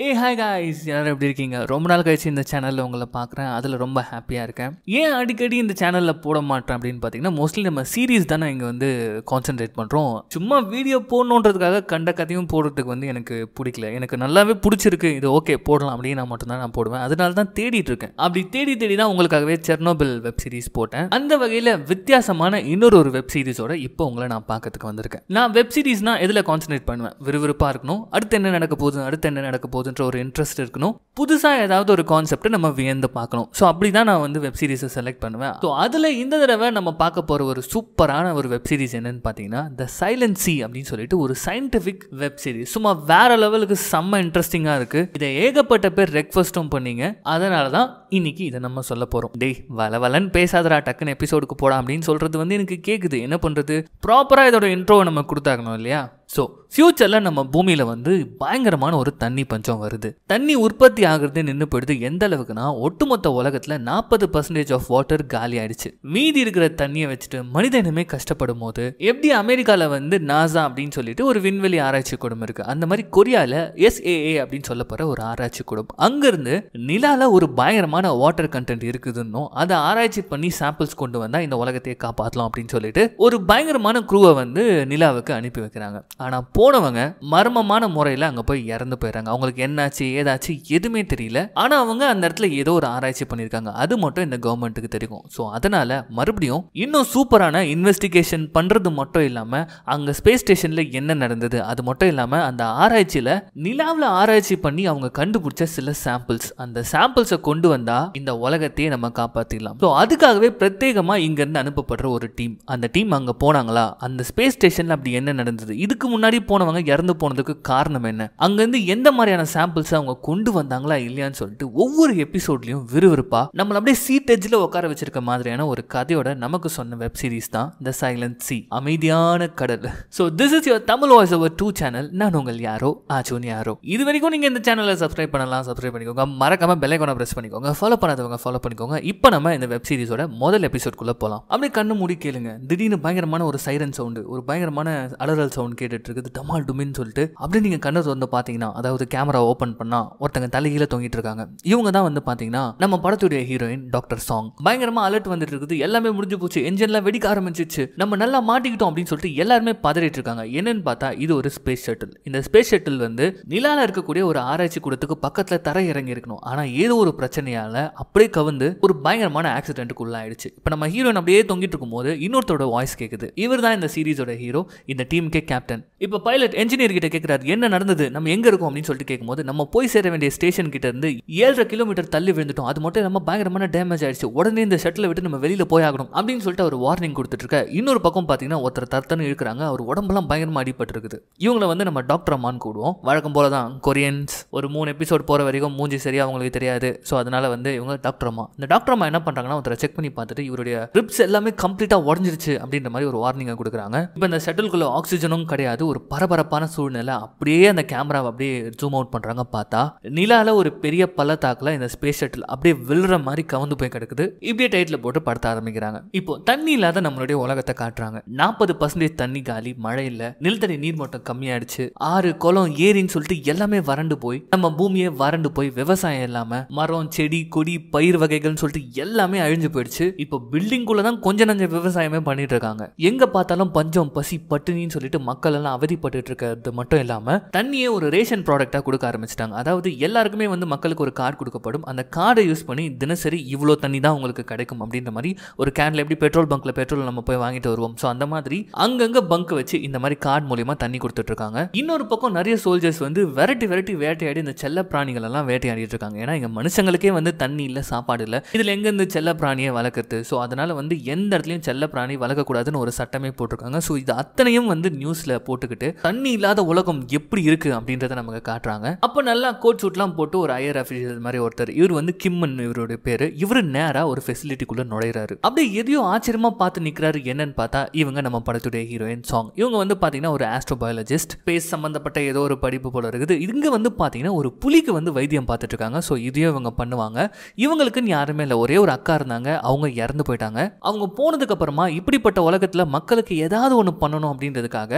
ஏ hi guys எல்லாரும் எப்படி இருக்கீங்க ரொம்ப நாள் கழிச்சு இந்த சேனலில் உங்களை பார்க்குறேன் அதில் ரொம்ப ஹாப்பியாக இருக்கேன் ஏன் அடிக்கடி இந்த சேனலில் போட மாட்டேன் அப்படின்னு பார்த்தீங்கன்னா மோஸ்ட்லி நம்ம சீரீஸ் தானே இங்கே வந்து கான்சென்ட்ரேட் பண்ணுறோம் சும்மா வீடியோ போடணுன்றதுக்காக கண்ட கதையும் போடுறதுக்கு வந்து எனக்கு பிடிக்கல எனக்கு நல்லாவே பிடிச்சிருக்கு இது ஓகே போடலாம் அப்படின்னு நான் மட்டும்தான் நான் போடுவேன் அதனால தான் தேடிட்டு இருக்கேன் அப்படி தேடி தேடி தான் உங்களுக்காகவே செர்னோபில் வெப் சீரிஸ் போட்டேன் அந்த வகையில் வித்தியாசமான இன்னொரு ஒரு வெப் சீரிஸோட இப்போ உங்களை நான் பார்க்கறதுக்கு வந்திருக்கேன் நான் வெப் சீரிஸ்னா எதில் கான்சென்ட்ரேட் பண்ணுவேன் விறுவிறுப்பாக இருக்கணும் அடுத்து என்ன நடக்க போகுது அடுத்து என்ன நடக்க போகுதுன்ற ஒரு இன்ட்ரெஸ்ட் இருக்கணும் புதுசாக ஏதாவது ஒரு கான்செப்டை நம்ம வியந்து பார்க்கணும் ஸோ அப்படி தான் நான் வந்து வெப் சீரிஸை செலக்ட் பண்ணுவேன் ஸோ அதில் இந்த தடவை நம்ம பார்க்க போகிற ஒரு சூப்பரான ஒரு வெப் சீரிஸ் என்னன்னு பார்த்தீங்கன்னா த சைலண்ட் சி அப்படின்னு சொல்லிட்டு ஒரு சயின்டிஃபிக் வெப் சீரிஸ் சும்மா வேற லெவலுக்கு செம்ம இன்ட்ரெஸ்டிங்காக இருக்குது இதை ஏகப்பட்ட பேர் ரெக்வஸ்ட்டும் பண்ணீங்க அதனால தான் இன்னைக்கு இதை நம்ம சொல்ல போகிறோம் டேய் வள வளன்னு பேசாதடா டக்குன்னு எபிசோடுக்கு போடா அப்படின்னு சொல்கிறது வந்து எனக்கு கேட்குது என்ன பண்ணுறது ப்ராப்பராக இதோட இன்ட்ரோவை நம்ம கொடுத்தாகணும் இல்லையா ஸோ ஃப்யூச்சரில் நம்ம பூமியில் வந்து பயங்கரமான ஒரு தண்ணி பஞ்சம் வருது தண்ணி உற்பத்தி ஆகிறது நின்று போயிடுது எந்த அளவுக்குனா ஒட்டுமொத்த உலகத்தில் நாற்பது பர்சன்டேஜ் ஆஃப் வாட்டர் காலி ஆயிடுச்சு மீதி இருக்கிற தண்ணியை வச்சுட்டு மனித இனமே கஷ்டப்படும் போது எப்படி அமெரிக்காவில் வந்து நாசா அப்படின்னு சொல்லிட்டு ஒரு விண்வெளி ஆராய்ச்சி குடும்பம் இருக்கு அந்த மாதிரி கொரியாவில் எஸ்ஏஏ அப்படின்னு சொல்ல போகிற ஒரு ஆராய்ச்சி குடும்பம் அங்கேருந்து நிலால ஒரு பயங்கரமான வாட்டர் கண்டென்ட் இருக்குதுன்னும் அதை ஆராய்ச்சி பண்ணி சாம்பிள்ஸ் கொண்டு வந்தால் இந்த உலகத்தையே காப்பாற்றலாம் அப்படின்னு சொல்லிட்டு ஒரு பயங்கரமான குரூவை வந்து நிலாவுக்கு அனுப்பி வைக்கிறாங்க ஆனால் போனவங்க மர்மமான முறையில் அங்கே போய் இறந்து போயிடுறாங்க அவங்களுக்கு என்னாச்சு ஏதாச்சு எதுவுமே தெரியல ஆனால் அவங்க அந்த இடத்துல ஏதோ ஒரு ஆராய்ச்சி பண்ணியிருக்காங்க அது மட்டும் இந்த கவர்மெண்ட்டுக்கு தெரியும் ஸோ அதனால மறுபடியும் இன்னும் சூப்பரான இன்வெஸ்டிகேஷன் பண்ணுறது மட்டும் இல்லாமல் அங்கே ஸ்பேஸ் ஸ்டேஷனில் என்ன நடந்தது அது மட்டும் இல்லாமல் அந்த ஆராய்ச்சியில் நிலாவில் ஆராய்ச்சி பண்ணி அவங்க கண்டுபிடிச்ச சில சாம்பிள்ஸ் அந்த சாம்பிள்ஸை கொண்டு வந்தால் இந்த உலகத்தையே நம்ம காப்பாற்றிடலாம் ஸோ அதுக்காகவே பிரத்யேகமாக இங்கேருந்து அனுப்பப்படுற ஒரு டீம் அந்த டீம் அங்கே போனாங்களா அந்த ஸ்பேஸ் ஸ்டேஷனில் அப்படி என்ன நடந்தது இதுக்கு முன்னாடி போனவங்க இறந்து போனதுக்கு காரணம் என்ன அங்கேருந்து எந்த மாதிரியான சாம்பிள்ஸ் அவங்க கொண்டு வந்தாங்களா இல்லையான்னு சொல்லிட்டு ஒவ்வொரு எபிசோட்லையும் விறுவிறுப்பா நம்மள அப்படியே சீட் எஜ்ஜில் உட்கார வச்சிருக்க மாதிரியான ஒரு கதையோட நமக்கு சொன்ன வெப் சீரிஸ் தான் த சைலண்ட் சி அமைதியான கடல் so this is your Tamil voice over two channel நான் உங்கள் யாரோ ஆச்சோன் யாரோ இது வரைக்கும் நீங்கள் இந்த சேனலை சப்ஸ்கிரைப் பண்ணலாம் சப்ஸ்கிரைப் பண்ணிக்கோங்க மறக்காம பெல் ஐக்கான ப்ரெஸ் பண்ணிக்கோங்க ஃபாலோ பண்ணாதவங்க ஃபாலோ பண்ணிக்கோங்க இப்போ நம்ம இந்த வெப் சீரிஸோட முதல் எபிசோட்குள்ளே போகலாம் அப்படியே கண்ணு மூடி கேளுங்க திடீர்னு பயங்கரமான ஒரு சைரன் சவுண்டு ஒரு பயங்கரமான அலறல் சவுண்ட் கேட்டுட்டு இருக்குது டமால் டுமின்னு சொல்லிட்டு அப்படியே நீங்கள் கண்ணை திறந்து பார்த்தீங்கன்னா அதாவது கேமரா ஓப்பன் பண்ணால் ஒருத்தங்க தலைகீழ தொங்கிட்டு இருக்காங்க இவங்க தான் வந்து பார்த்தீங்கன்னா நம்ம படத்துடைய ஹீரோயின் டாக்டர் சாங் பயங்கரமாக அலர்ட் வந்துட்டு இருக்குது எல்லாமே முடிஞ்சு போச்சு என்ஜின்லாம் வெடிக்க ஆரம்பிச்சிச்சு நம்ம நல்லா மாட்டிக்கிட்டோம் அப்படின்னு சொல்லிட்டு எல்லாருமே பதறிட்டு இருக்காங்க என்னன்னு பார்த்தா இது ஒரு ஸ்பேஸ் ஷட்டில் இந்த ஸ்பேஸ் ஷட்டில் வந்து நிலால இருக்கக்கூடிய ஒரு ஆராய்ச்சி கூடத்துக்கு பக்கத்தில் தரை இறங்கி இருக்கணும் ஆனால் ஏதோ ஒரு பிரச்சனையால அப்படியே கவுந்து ஒரு பயங்கரமான ஆக்சிடென்ட்டுக்கு உள்ளாயிடுச்சு இப்போ நம்ம ஹீரோயின் அப்படியே தொங்கிட்டு இருக்கும்போது இன்னொருத்தரோட வாய்ஸ் கேட்குது இவர் தான் இந்த சீரிஸோட ஹீரோ இந்த டீமுக்கே கேப்டன் இப்போ பைலட் என்ஜினியர் கிட்ட கேட்கிறாரு என்ன நடந்தது நம்ம எங்க இருக்கோம் அப்படின்னு சொல்லிட்டு கேட்கும்போது நம்ம போய் சேர வேண்டிய ஸ்டேஷன் கிட்ட இருந்து ஏழரை கிலோமீட்டர் தள்ளி விழுந்துட்டோம் அது மட்டும் இல்லாமல் பயங்கரமான டேமேஜ் ஆயிடுச்சு உடனே இந்த ஷட்டில் விட்டு நம்ம வெளியில போயாகணும் அப்படின்னு சொல்லிட்டு அவர் வார்னிங் கொடுத்துட்டு இருக்க இன்னொரு பக்கம் பார்த்தீங்கன்னா ஒருத்தர் தர்த்தன்னு இழுக்கிறாங்க அவர் உடம்பெல்லாம் பயங்கரமா அடிபட்டு இருக்குது இவங்களை வந்து நம்ம டாக்டர் அம்மான்னு கூடுவோம் வழக்கம் போல தான் கொரியன்ஸ் ஒரு மூணு எபிசோட் போற வரைக்கும் மூஞ்சி சரியா அவங்களுக்கு தெரியாது ஸோ அதனால வந்து இவங்க டாக்டர் அம்மா இந்த டாக்டர் அம்மா என்ன பண்றாங்கன்னா ஒருத்தரை செக் பண்ணி பார்த்துட்டு இவருடைய ரிப்ஸ் எல்லாமே கம்ப்ளீட்டா உடஞ்சிருச்சு அப்படின்ற மாதிரி ஒரு வார்னிங்கை கொடுக்குறாங்க இப்போ இந்த ஷட்டிலுக்குள்ள ஆக்சிஜனும் கிடையாது ஒரு பரபரப்பான சூழ்நிலை அப்படியே அந்த கேமராவை அப்படியே ஜூம் அவுட் பண்றாங்க பார்த்தா நிலால ஒரு பெரிய பள்ளத்தாக்குல இந்த ஸ்பேஸ் ஷட்டில் அப்படியே விழுற மாதிரி கவுந்து போய் கிடக்குது இப்படியே டைட்டில் போட்டு படுத்த ஆரம்பிக்கிறாங்க இப்போ தண்ணி இல்லாத நம்மளுடைய உலகத்தை காட்டுறாங்க நாற்பது பர்சன்டேஜ் தண்ணி காலி மழை இல்லை நிலத்தடி நீர்மட்டம் கம்மியாயிடுச்சு ஆறு குளம் ஏரின்னு சொல்லிட்டு எல்லாமே வறண்டு போய் நம்ம பூமியே வறண்டு போய் விவசாயம் இல்லாம மரம் செடி கொடி பயிர் வகைகள்னு சொல்லிட்டு எல்லாமே அழிஞ்சு போயிடுச்சு இப்போ பில்டிங்குள்ள தான் கொஞ்ச நஞ்ச விவசாயமே பண்ணிட்டு இருக்காங்க எங்க பார்த்தாலும் பஞ்சம் பசி பட்டினின்னு சொல்லிட்டு மக்கள் எல்லாம் அவதிப்பட்டு இருக்கிறது மட்டும் இல்லாம தண்ணியே ஒரு ரேஷன் ப்ராடக்டா கொடுக்க ஆரம்பிச்சிட்டாங்க அதாவது எல்லாருக்குமே வந்து மக்களுக்கு ஒரு கார்டு கொடுக்கப்படும் அந்த கார்டை யூஸ் பண்ணி தினசரி இவ்வளோ தண்ணி தான் உங்களுக்கு கிடைக்கும் அப்படின்ற மாதிரி ஒரு கேன்ல எப்படி பெட்ரோல் பங்க்ல பெட்ரோல் நம்ம போய் வாங்கிட்டு வருவோம் ஸோ அந்த மாதிரி அங்கங்க பங்க் வச்சு இந்த மாதிரி கார்டு மூலியமா தண்ணி கொடுத்துட்டு இருக்காங்க இன்னொரு பக்கம் நிறைய சோல்ஜர்ஸ் வந்து வெரைட்டி வெரைட்டி வேட்டையாடி இந்த செல்ல பிராணிகள் எல்லாம் வேட்டையாடிட்டு இருக்காங்க ஏன்னா இங்க மனுஷங்களுக்கே வந்து தண்ணி இல்லை சாப்பாடு இல்லை இதுல எங்க இருந்து செல்ல பிராணியை வளர்க்குறது ஸோ அதனால வந்து எந்த இடத்துலையும் செல்ல பிராணி வளர்க்கக்கூடாதுன்னு ஒரு சட்டமே போட்டிருக்காங்க ஸோ இது அத்தனையும் வந்து நியூஸ்ல போட்டுக்கிட்டு தண்ணி இல்லாத உலகம் எப்படி இருக்கு அப்படின்றத நமக்கு காட்டுறாங்க அப்போ நல்லா கோட் சூட்லாம் போட்டு ஒரு ஐயர் அஃபிஷியல் மாதிரி ஒருத்தர் இவர் வந்து கிம்மன் இவருடைய பேரு இவர் நேரா ஒரு ஃபெசிலிட்டிக்குள்ள நுழையிறாரு அப்படியே எதையோ ஆச்சரியமா பார்த்து நிக்கிறாரு என்னன்னு பார்த்தா இவங்க நம்ம படத்துடைய ஹீரோயின் சாங் இவங்க வந்து பாத்தீங்கன்னா ஒரு ஆஸ்ட்ரோபயாலஜிஸ்ட் ஸ்பேஸ் சம்பந்தப்பட்ட ஏதோ ஒரு படிப்பு போல இருக்குது இங்க வந்து பாத்தீங்கன்னா ஒரு புலிக்கு வந்து வைத்தியம் பார்த்துட்டு இருக்காங்க ஸோ இதையும் இவங்க பண்ணுவாங்க இவங்களுக்குன்னு யாருமே இல்லை ஒரே ஒரு அக்கா இருந்தாங்க அவங்க இறந்து போயிட்டாங்க அவங்க போனதுக்கு அப்புறமா இப்படிப்பட்ட உலகத்துல மக்களுக்கு ஏதாவது ஒன்று பண்ணணும் அப்படின்றதுக்காக இந்த மாதிரி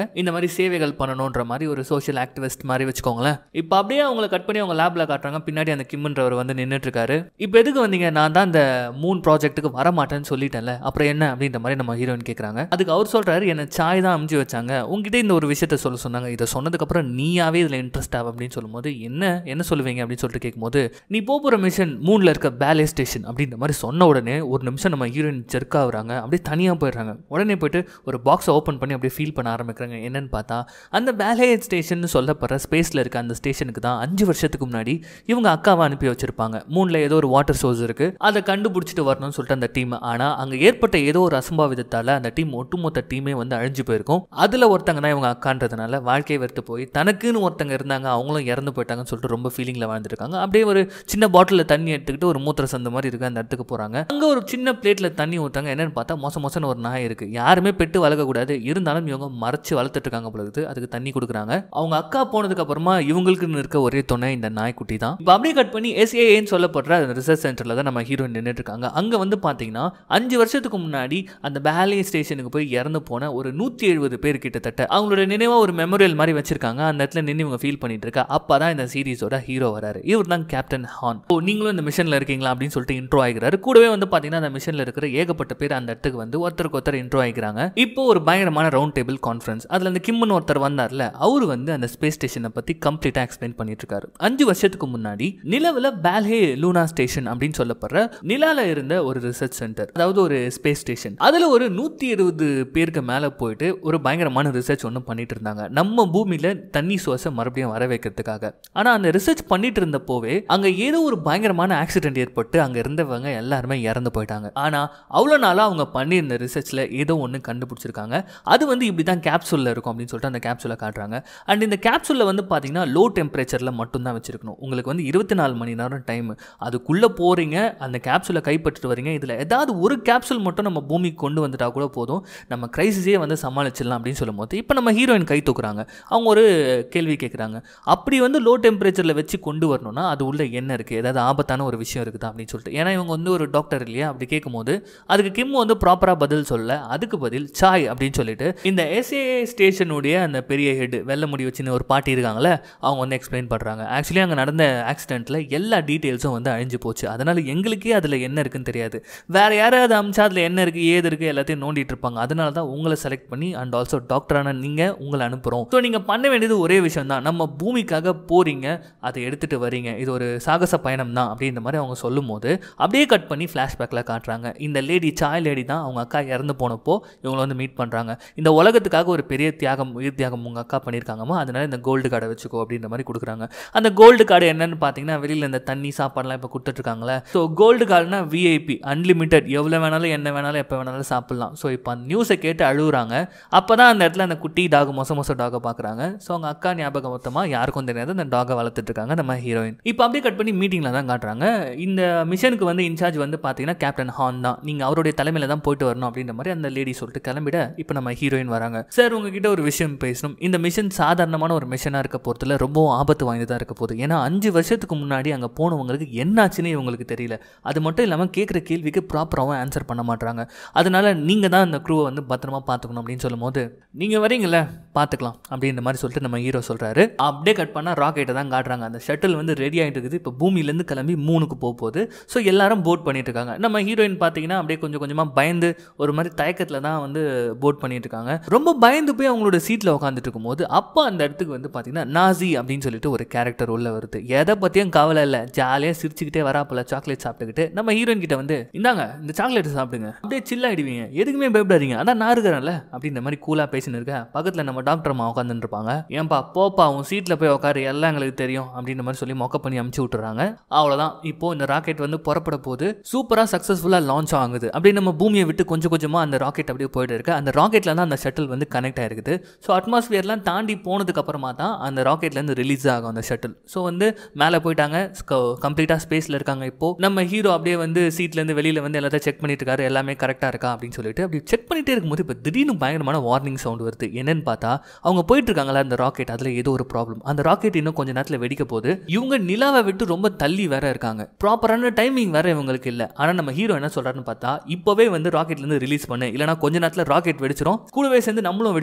மாதிரி சேவைகள் பண்ணணுன்ற மாதிரி ஒரு சோஷியல் ஆக்டிவிஸ்ட் மாதிரி வச்சுக்கோங்களேன் இப்போ அப்படியே அவங்கள கட் பண்ணி அவங்க லேப்ல காட்டுறாங்க பின்னாடி அந்த கிம்ன்றவர் வந்து நின்றுட்டு இருக்காரு இப்போ எதுக்கு வந்தீங்க நான் தான் இந்த மூன் ப்ராஜெக்ட்டுக்கு வர மாட்டேன்னு சொல்லிட்டேன்ல அப்புறம் என்ன அப்படின்ற மாதிரி நம்ம ஹீரோயின் கேட்குறாங்க அதுக்கு அவர் சொல்றாரு என்ன சாய் தான் அமுச்சு வச்சாங்க உங்ககிட்ட இந்த ஒரு விஷயத்த சொல்ல சொன்னாங்க இதை சொன்னதுக்கப்புறம் நீயாவே இதில் இன்ட்ரெஸ்ட் ஆகும் அப்படின்னு சொல்லும்போது என்ன என்ன சொல்லுவீங்க அப்படின்னு சொல்லிட்டு கேட்கும்போது நீ போகிற மிஷன் மூணில் இருக்க பேலே ஸ்டேஷன் அப்படின்ற மாதிரி சொன்ன உடனே ஒரு நிமிஷம் நம்ம ஹீரோயின் ஜெர்க் ஆகுறாங்க அப்படியே தனியாக போயிடுறாங்க உடனே போயிட்டு ஒரு பாக்ஸை ஓப்பன் பண்ணி அப்படியே ஃபீல் பண்ண ஆரம்பிக்கிறாங்க என்னன்னு பார்த்தா அந்த பேலே ஸ்டேஷன் சொல்லப்படுற ஸ்பேஸில் இருக்க அந்த ஸ்டேஷனுக்கு தான் அஞ்சு வருஷத்துக்கு முன்னாடி இவங்க அக்காவை அனுப்பி வச்சிருப்பாங்க மூணில் ஏதோ ஒரு வாட்டர் சோர்ஸ் இருக்கு அதை கண்டுபிடிச்சிட்டு வரணும்னு சொல்லிட்டு அந்த டீம் ஆனால் அங்கே ஏற்பட்ட ஏதோ ஒரு அசம்பாவிதத்தால் அந்த டீம் ஒட்டுமொத்த டீமே வந்து அழிஞ்சு போயிருக்கும் அதில் ஒருத்தங்க தான் இவங்க அக்கான்றதுனால வாழ்க்கையை வெறுத்து போய் தனக்குன்னு ஒருத்தங்க இருந்தாங்க அவங்களும் இறந்து போயிட்டாங்கன்னு சொல்லிட்டு ரொம்ப ஃபீலிங்கில் வாழ்ந்துருக்காங்க அப்படியே ஒரு சின்ன பாட்டிலில் தண்ணி எடுத்துக்கிட்டு ஒரு மூத்திர சந்து மாதிரி இருக்கு அந்த இடத்துக்கு போகிறாங்க அங்கே ஒரு சின்ன பிளேட்டில் தண்ணி ஊற்றாங்க என்னன்னு பார்த்தா மோச மோசன்னு ஒரு நாய் இருக்கு யாருமே பெட்டு வளர்க்கக்கூடாது இருந்தாலும் இவங்க மறைச்சு வளர்த்துட்டு இருக்காங்க பொழுது அதுக்கு தண்ணி கொடுக்குறாங்க அவங்க அக்கா போனதுக்கு அப்புறமா இவங்களுக்குன்னு இருக்க ஒரே துணை இந்த நாய்க்குட்டி தான் இப்போ அப்படியே கட் பண்ணி எஸ்ஏஏன்னு சொல்லப்படுற அந்த ரிசர்ச் சென்டரில் தான் நம்ம ஹீரோயின் நின்றுட்டு இருக்காங்க அங்கே வந்து பார்த்தீங்கன்னா அஞ்சு வருஷத்துக்கு முன்னாடி அந்த பேலே ஸ்டேஷனுக்கு போய் இறந்து போன ஒரு நூற்றி எழுபது பேர் கிட்டத்தட்ட அவங்களோட நினைவாக ஒரு மெமோரியல் மாதிரி வச்சிருக்காங்க அந்த இடத்துல நின்று இவங்க ஃபீல் பண்ணிட்டு இருக்கா அப்போ தான் இந்த சீரிஸோட ஹீரோ வராரு இவர் தான் கேப்டன் ஹான் ஓ நீங்களும் இந்த மிஷனில் இருக்கீங்களா அப்படின்னு சொல்லிட்டு இன்ட்ரோ ஆகிறாரு கூடவே வந்து பார்த்தீங்கன்னா அந்த மிஷனில் இருக்கிற ஏகப்பட்ட பேர் அந்த இடத்துக்கு வந்து ஒருத்தருக்கு ஒருத்தர் இன்ட்ரோ ஆகிக்கிறாங்க இப்போ ஒரு பயங்கரமான ரவுண்ட் டேபிள் கான்ஃபரன்ஸ் அதில் அந்த கிம்னு ஒருத்தர் வந்தார்ல அவர் வந்து அந்த ஸ்பேஸ் ஸ்டேஷனை பற்றி கம்ப்ளீட்டாக எக்ஸ்பிளைன் பண்ணிட்டு இருக்காரு அஞ்சு வருஷத்துக்கு முன்னாடி நிலவில் பேல்ஹே லூனா ஸ்டேஷன் அப்படின்னு சொல்லப்படுற நிலால இருந்த ஒரு ரிசர்ச் சென்டர் அதாவது ஒரு ஸ்பேஸ் ஸ்டேஷன் அதில் ஒரு நூற்றி இருபது பேருக்கு மேலே போயிட்டு ஒரு பயங்கரமான ரிசர்ச் ஒன்று பண்ணிட்டு இருந்தாங்க நம்ம பூமியில் தண்ணி சுவாச மறுபடியும் வர வைக்கிறதுக்காக ஆனால் அந்த ரிசர்ச் பண்ணிட்டு இருந்தப்போவே அங்கே ஏதோ ஒரு பயங்கரமான ஆக்சிடென்ட் ஏற்பட்டு அங்கே இருந்தவங்க எல்லாருமே இறந்து போயிட்டாங்க ஆனால் அவ்வளோ நாளாக அவங்க பண்ணியிருந்த ரிசர்ச்சில் ஏதோ ஒன்று கண்டுபிடிச்சிருக்காங்க அது வந்து இப்படி தான் கேப்சூலில் இருக்கும் அப்படின்னு சொல்லிட்டு அந்த கேப்சூலை காட்டுறாங்க அண்ட் இந்த கேப்சூலில் வந்து பார்த்தீங்கன்னா லோ டெம்பரேச்சரில் மட்டும்தான் வச்சிருக்கணும் உங்களுக்கு வந்து இருபத்தி நாலு மணி நேரம் டைம் அதுக்குள்ளே போகிறீங்க அந்த கேப்சூலை கைப்பற்றிட்டு வரீங்க இதில் ஏதாவது ஒரு கேப்சூல் மட்டும் நம்ம பூமிக்கு கொண்டு வந்துட்டா கூட போதும் நம்ம கிரைசிஸே வந்து சமாளிச்சிடலாம் அப்படின்னு சொல்லும்போது இப்போ நம்ம ஹீரோயின் கை தூக்குறாங்க அவங்க ஒரு கேள்வி கேட்குறாங்க அப்படி வந்து லோ டெம்பரேச்சரில் வச்சு கொண்டு வரணும்னா அது உள்ள என்ன இருக்குது ஏதாவது ஆபத்தான ஒரு விஷயம் இருக்குதா அப்படின்னு சொல்லிட்டு ஏன்னா இவங்க வந்து ஒரு டாக்டர் இல்லையா அப்படி கேட்கும்போது அதுக்கு கிம் வந்து ப்ராப்பராக பதில் சொல்ல அதுக்கு பதில் சாய் அப்படின்னு சொல்லிட்டு இந்த எஸ்ஏஏ ஸ்டேஷனுடைய அந்த பெரிய ஹெட் வெள்ள முடி வச்சுன்னு ஒரு பாட்டி இருக்காங்களே அவங்க வந்து எக்ஸ்பிளைன் பண்ணுறாங்க ஆக்சுவலி அங்கே நடந்த ஆக்சிடென்ட்டில் எல்லா டீட்டெயில்ஸும் வந்து அழிஞ்சு போச்சு அதனால் எங்களுக்கே அதில் என்ன இருக்குன்னு தெரியாது வேறு யாராவது அமிச்சா அதில் என்ன இருக்குது ஏது இருக்குது எல்லாத்தையும் நோண்டிட்டு இருப்பாங்க அதனால தான் உங்களை செலக்ட் பண்ணி அண்ட் ஆல்சோ டாக்டரான நீங்கள் உங்களை அனுப்புகிறோம் ஸோ நீங்கள் பண்ண வேண்டியது ஒரே விஷயம் தான் நம்ம பூமிக்காக போகிறீங்க அதை எடுத்துகிட்டு வரீங்க இது ஒரு சாகச பயணம் தான் அப்படின்ற மாதிரி அவங்க சொல்லும் போது அப்படியே கட் பண்ணி ஃப்ளாஷ்பேக்கில் காட்டுறாங்க இந்த லேடி சாய் லேடி தான் அவங்க அக்கா இறந்து போனப்போ இவங்களை வந்து மீட் பண்ணுறாங்க இந்த உலகத்துக்காக ஒரு பெரிய தியாகம் உயிர் தியாகம் உங்கள் அக்கா பண்ணியிருக்காங்கம்மா அதனால இந்த கோல்டு கார்டை வச்சுக்கோ அப்படின்ற மாதிரி கொடுக்குறாங்க அந்த கோல்டு கார்டு என்னன்னு பார்த்தீங்கன்னா வெளியில் இந்த தண்ணி சாப்பாடுலாம் இப்போ கொடுத்துட்ருக்காங்களே ஸோ கோல்டு கார்டுனா விஐபி அன்லிமிட்டெட் எவ்வளோ வேணாலும் என்ன வேணாலும் எப்போ வேணாலும் சாப்பிட்லாம் ஸோ இப்போ அந்த நியூஸை கேட்டு அழுகுறாங்க அப்போ தான் அந்த இடத்துல அந்த குட்டி டாக் மொச மொச டாகை பார்க்குறாங்க ஸோ அவங்க அக்கா ஞாபகம் மொத்தமாக யாருக்கும் தெரியாது அந்த டாகை வளர்த்துட்டு இருக்காங்க நம்ம ஹீரோயின் இப்போ அப்படியே கட் பண்ணி மீட்டிங்கில் தான் காட்டுறாங்க இந்த மிஷனுக்கு வந்து இன்சார்ஜ் வந்து பார்த்தீங்கன்னா கேப்டன் ஹான் தான் நீங்கள் அவருடைய தலைமையில் தான் போயிட்டு வரணும் அப்படின்ற மாதிரி அந்த லேடி சொல்லிட்டு கிளம்பிட இப்போ நம்ம ஹீரோயின் வராங்க சார் உங்ககிட்ட ஒரு விஷயம் பேசணும் இந்த மிஷன் சாதாரணமான ஒரு மிஷனாக இருக்க போகிறதுல ரொம்பவும் ஆபத்து வாய்ந்ததாக இருக்க போகுது ஏன்னா அஞ்சு வருஷத்துக்கு முன்னாடி அங்கே போனவங்களுக்கு என்னாச்சுன்னு இவங்களுக்கு தெரியல அது மட்டும் இல்லாமல் கேட்குற கேள்விக்கு ப்ராப்பராகவும் ஆன்சர் பண்ண மாட்டாங்க அதனால நீங்கள் தான் அந்த க்ரூவை வந்து பத்திரமா பார்த்துக்கணும் அப்படின்னு சொல்லும்போது நீங்கள் வரீங்களே பார்த்துக்கலாம் அப்படின்ற மாதிரி சொல்லிட்டு நம்ம ஹீரோ சொல்கிறாரு அப்படியே கட் பண்ணால் ராக்கெட்டை தான் காட்டுறாங்க அந்த ஷட்டில் வந்து ரெடி ஆகிட்டு இருக்குது இப்போ பூமியிலேருந்து கிளம்பி மூணுக்கு போக போகுது ஸோ எல்லாரும் போட் பண்ணிட்டு இருக்காங்க நம்ம ஹீரோயின் பார்த்தீங்கன்னா அப்படியே கொஞ்சம் கொஞ்சமாக பயந்து ஒரு மாதிரி தயக்கத்தில் தான் வந்து போட் பண்ணிட்டு இருக்காங்க ரொம்ப பயந்து போய் அவங்களோட சீட்டில் உட்காந்துட்டு இருக்கும்போது அப்போ அந்த இடத்துக்கு வந்து பார்த்தீங்கன்னா நாசி அப்படின்னு சொல்லிட்டு ஒரு கேரக்டர் உள்ள வருது எதை பற்றியும் கவலை இல்லை ஜாலியாக சிரிச்சுக்கிட்டே வராப்பில் சாக்லேட் சாப்பிட்டுக்கிட்டு நம்ம ஹீரோயின் கிட்ட வந்து இந்தாங்க இந்த சாக்லேட் சாப்பிடுங்க அப்படியே சில் ஆகிடுவீங்க எதுக்குமே பயப்படாதீங்க அதான் நான் இருக்கிறேன்ல அப்படின்ற மாதிரி கூலாக பேசின்னு இருக்கேன் பக்கத்தில் நம்ம டாக்டர் அம்மா உட்காந்துட்டு இருப்பாங்க ஏன்பா போப்பா உன் சீட்டில் போய் உட்காரு எல்லாம் எங்களுக்கு தெரியும் அப்படின்ற மாதிரி சொல்லி மொக்க பண்ணி அமுச்சு விட்டுறாங்க அவ்வளோதான் இப்போ இந்த ராக்கெட் வந்து புறப்பட போது சூப்பராக சக்ஸஸ்ஃபுல்லாக லான்ச் ஆகுது அப்படியே நம்ம பூமியை விட்டு கொஞ்சம் கொஞ்சமாக அந்த ராக்கெட் அப்படியே போயிட்டு இருக்கு அந்த ராக்கெட்டில் தான் அந்த ஷட்டில் வந்து கனெக்ட் ஆயிருக்குது ஸோ அட்மாஸ்பியர்லாம் தாண்டி போனதுக்கு அப்புறமா தான் அந்த ராக்கெட்லேருந்து ரிலீஸ் ஆகும் அந்த ஷட்டில் ஸோ வந்து மேலே போயிட்டாங்க கம்ப்ளீட்டாக ஸ்பேஸில் இருக்காங்க இப்போ நம்ம ஹீரோ அப்படியே வந்து சீட்லேருந்து வெளியில் வந்து எல்லாத்தையும் செக் பண்ணிட்டு இருக்காரு எல்லாமே கரெக்டாக இருக்கா அப்படின்னு சொல்லிட்டு அப்படி செக் பண்ணிட்டே இருக்கும்போது இப்போ திடீர்னு பயங்கரமான வார்னிங் சவுண்ட் வருது என்னன்னு பார்த்தா அவங்க போயிட்டு இருக்காங்களா அந்த ராக்கெட் அதில் ஏதோ ஒரு ப்ராப்ளம் அந்த ராக்கெட் இன்னும் கொஞ்ச நேரத்தில் வெடிக்க போகுது இவங்க நிலாவை விட்டு ரொம்ப தள்ளி வேற இருக்காங்க ப்ராப்பரான டைமிங் வேற இவங்களுக்கு இல்லை ஆனால் நம்ம ஹீரோ என்ன சொல்றாருன்னு பார்த்தா இப்போவே வந்து ராக்கெட்லேருந்து ரிலீஸ் பண்ணு இல்லைனா கொஞ்ச நேரத்தில் ராக்கெட் வெடிச்சிரும் கூடவே சேர்ந்து நம்மளும் வெடிச்சிரும் அப்படின்னு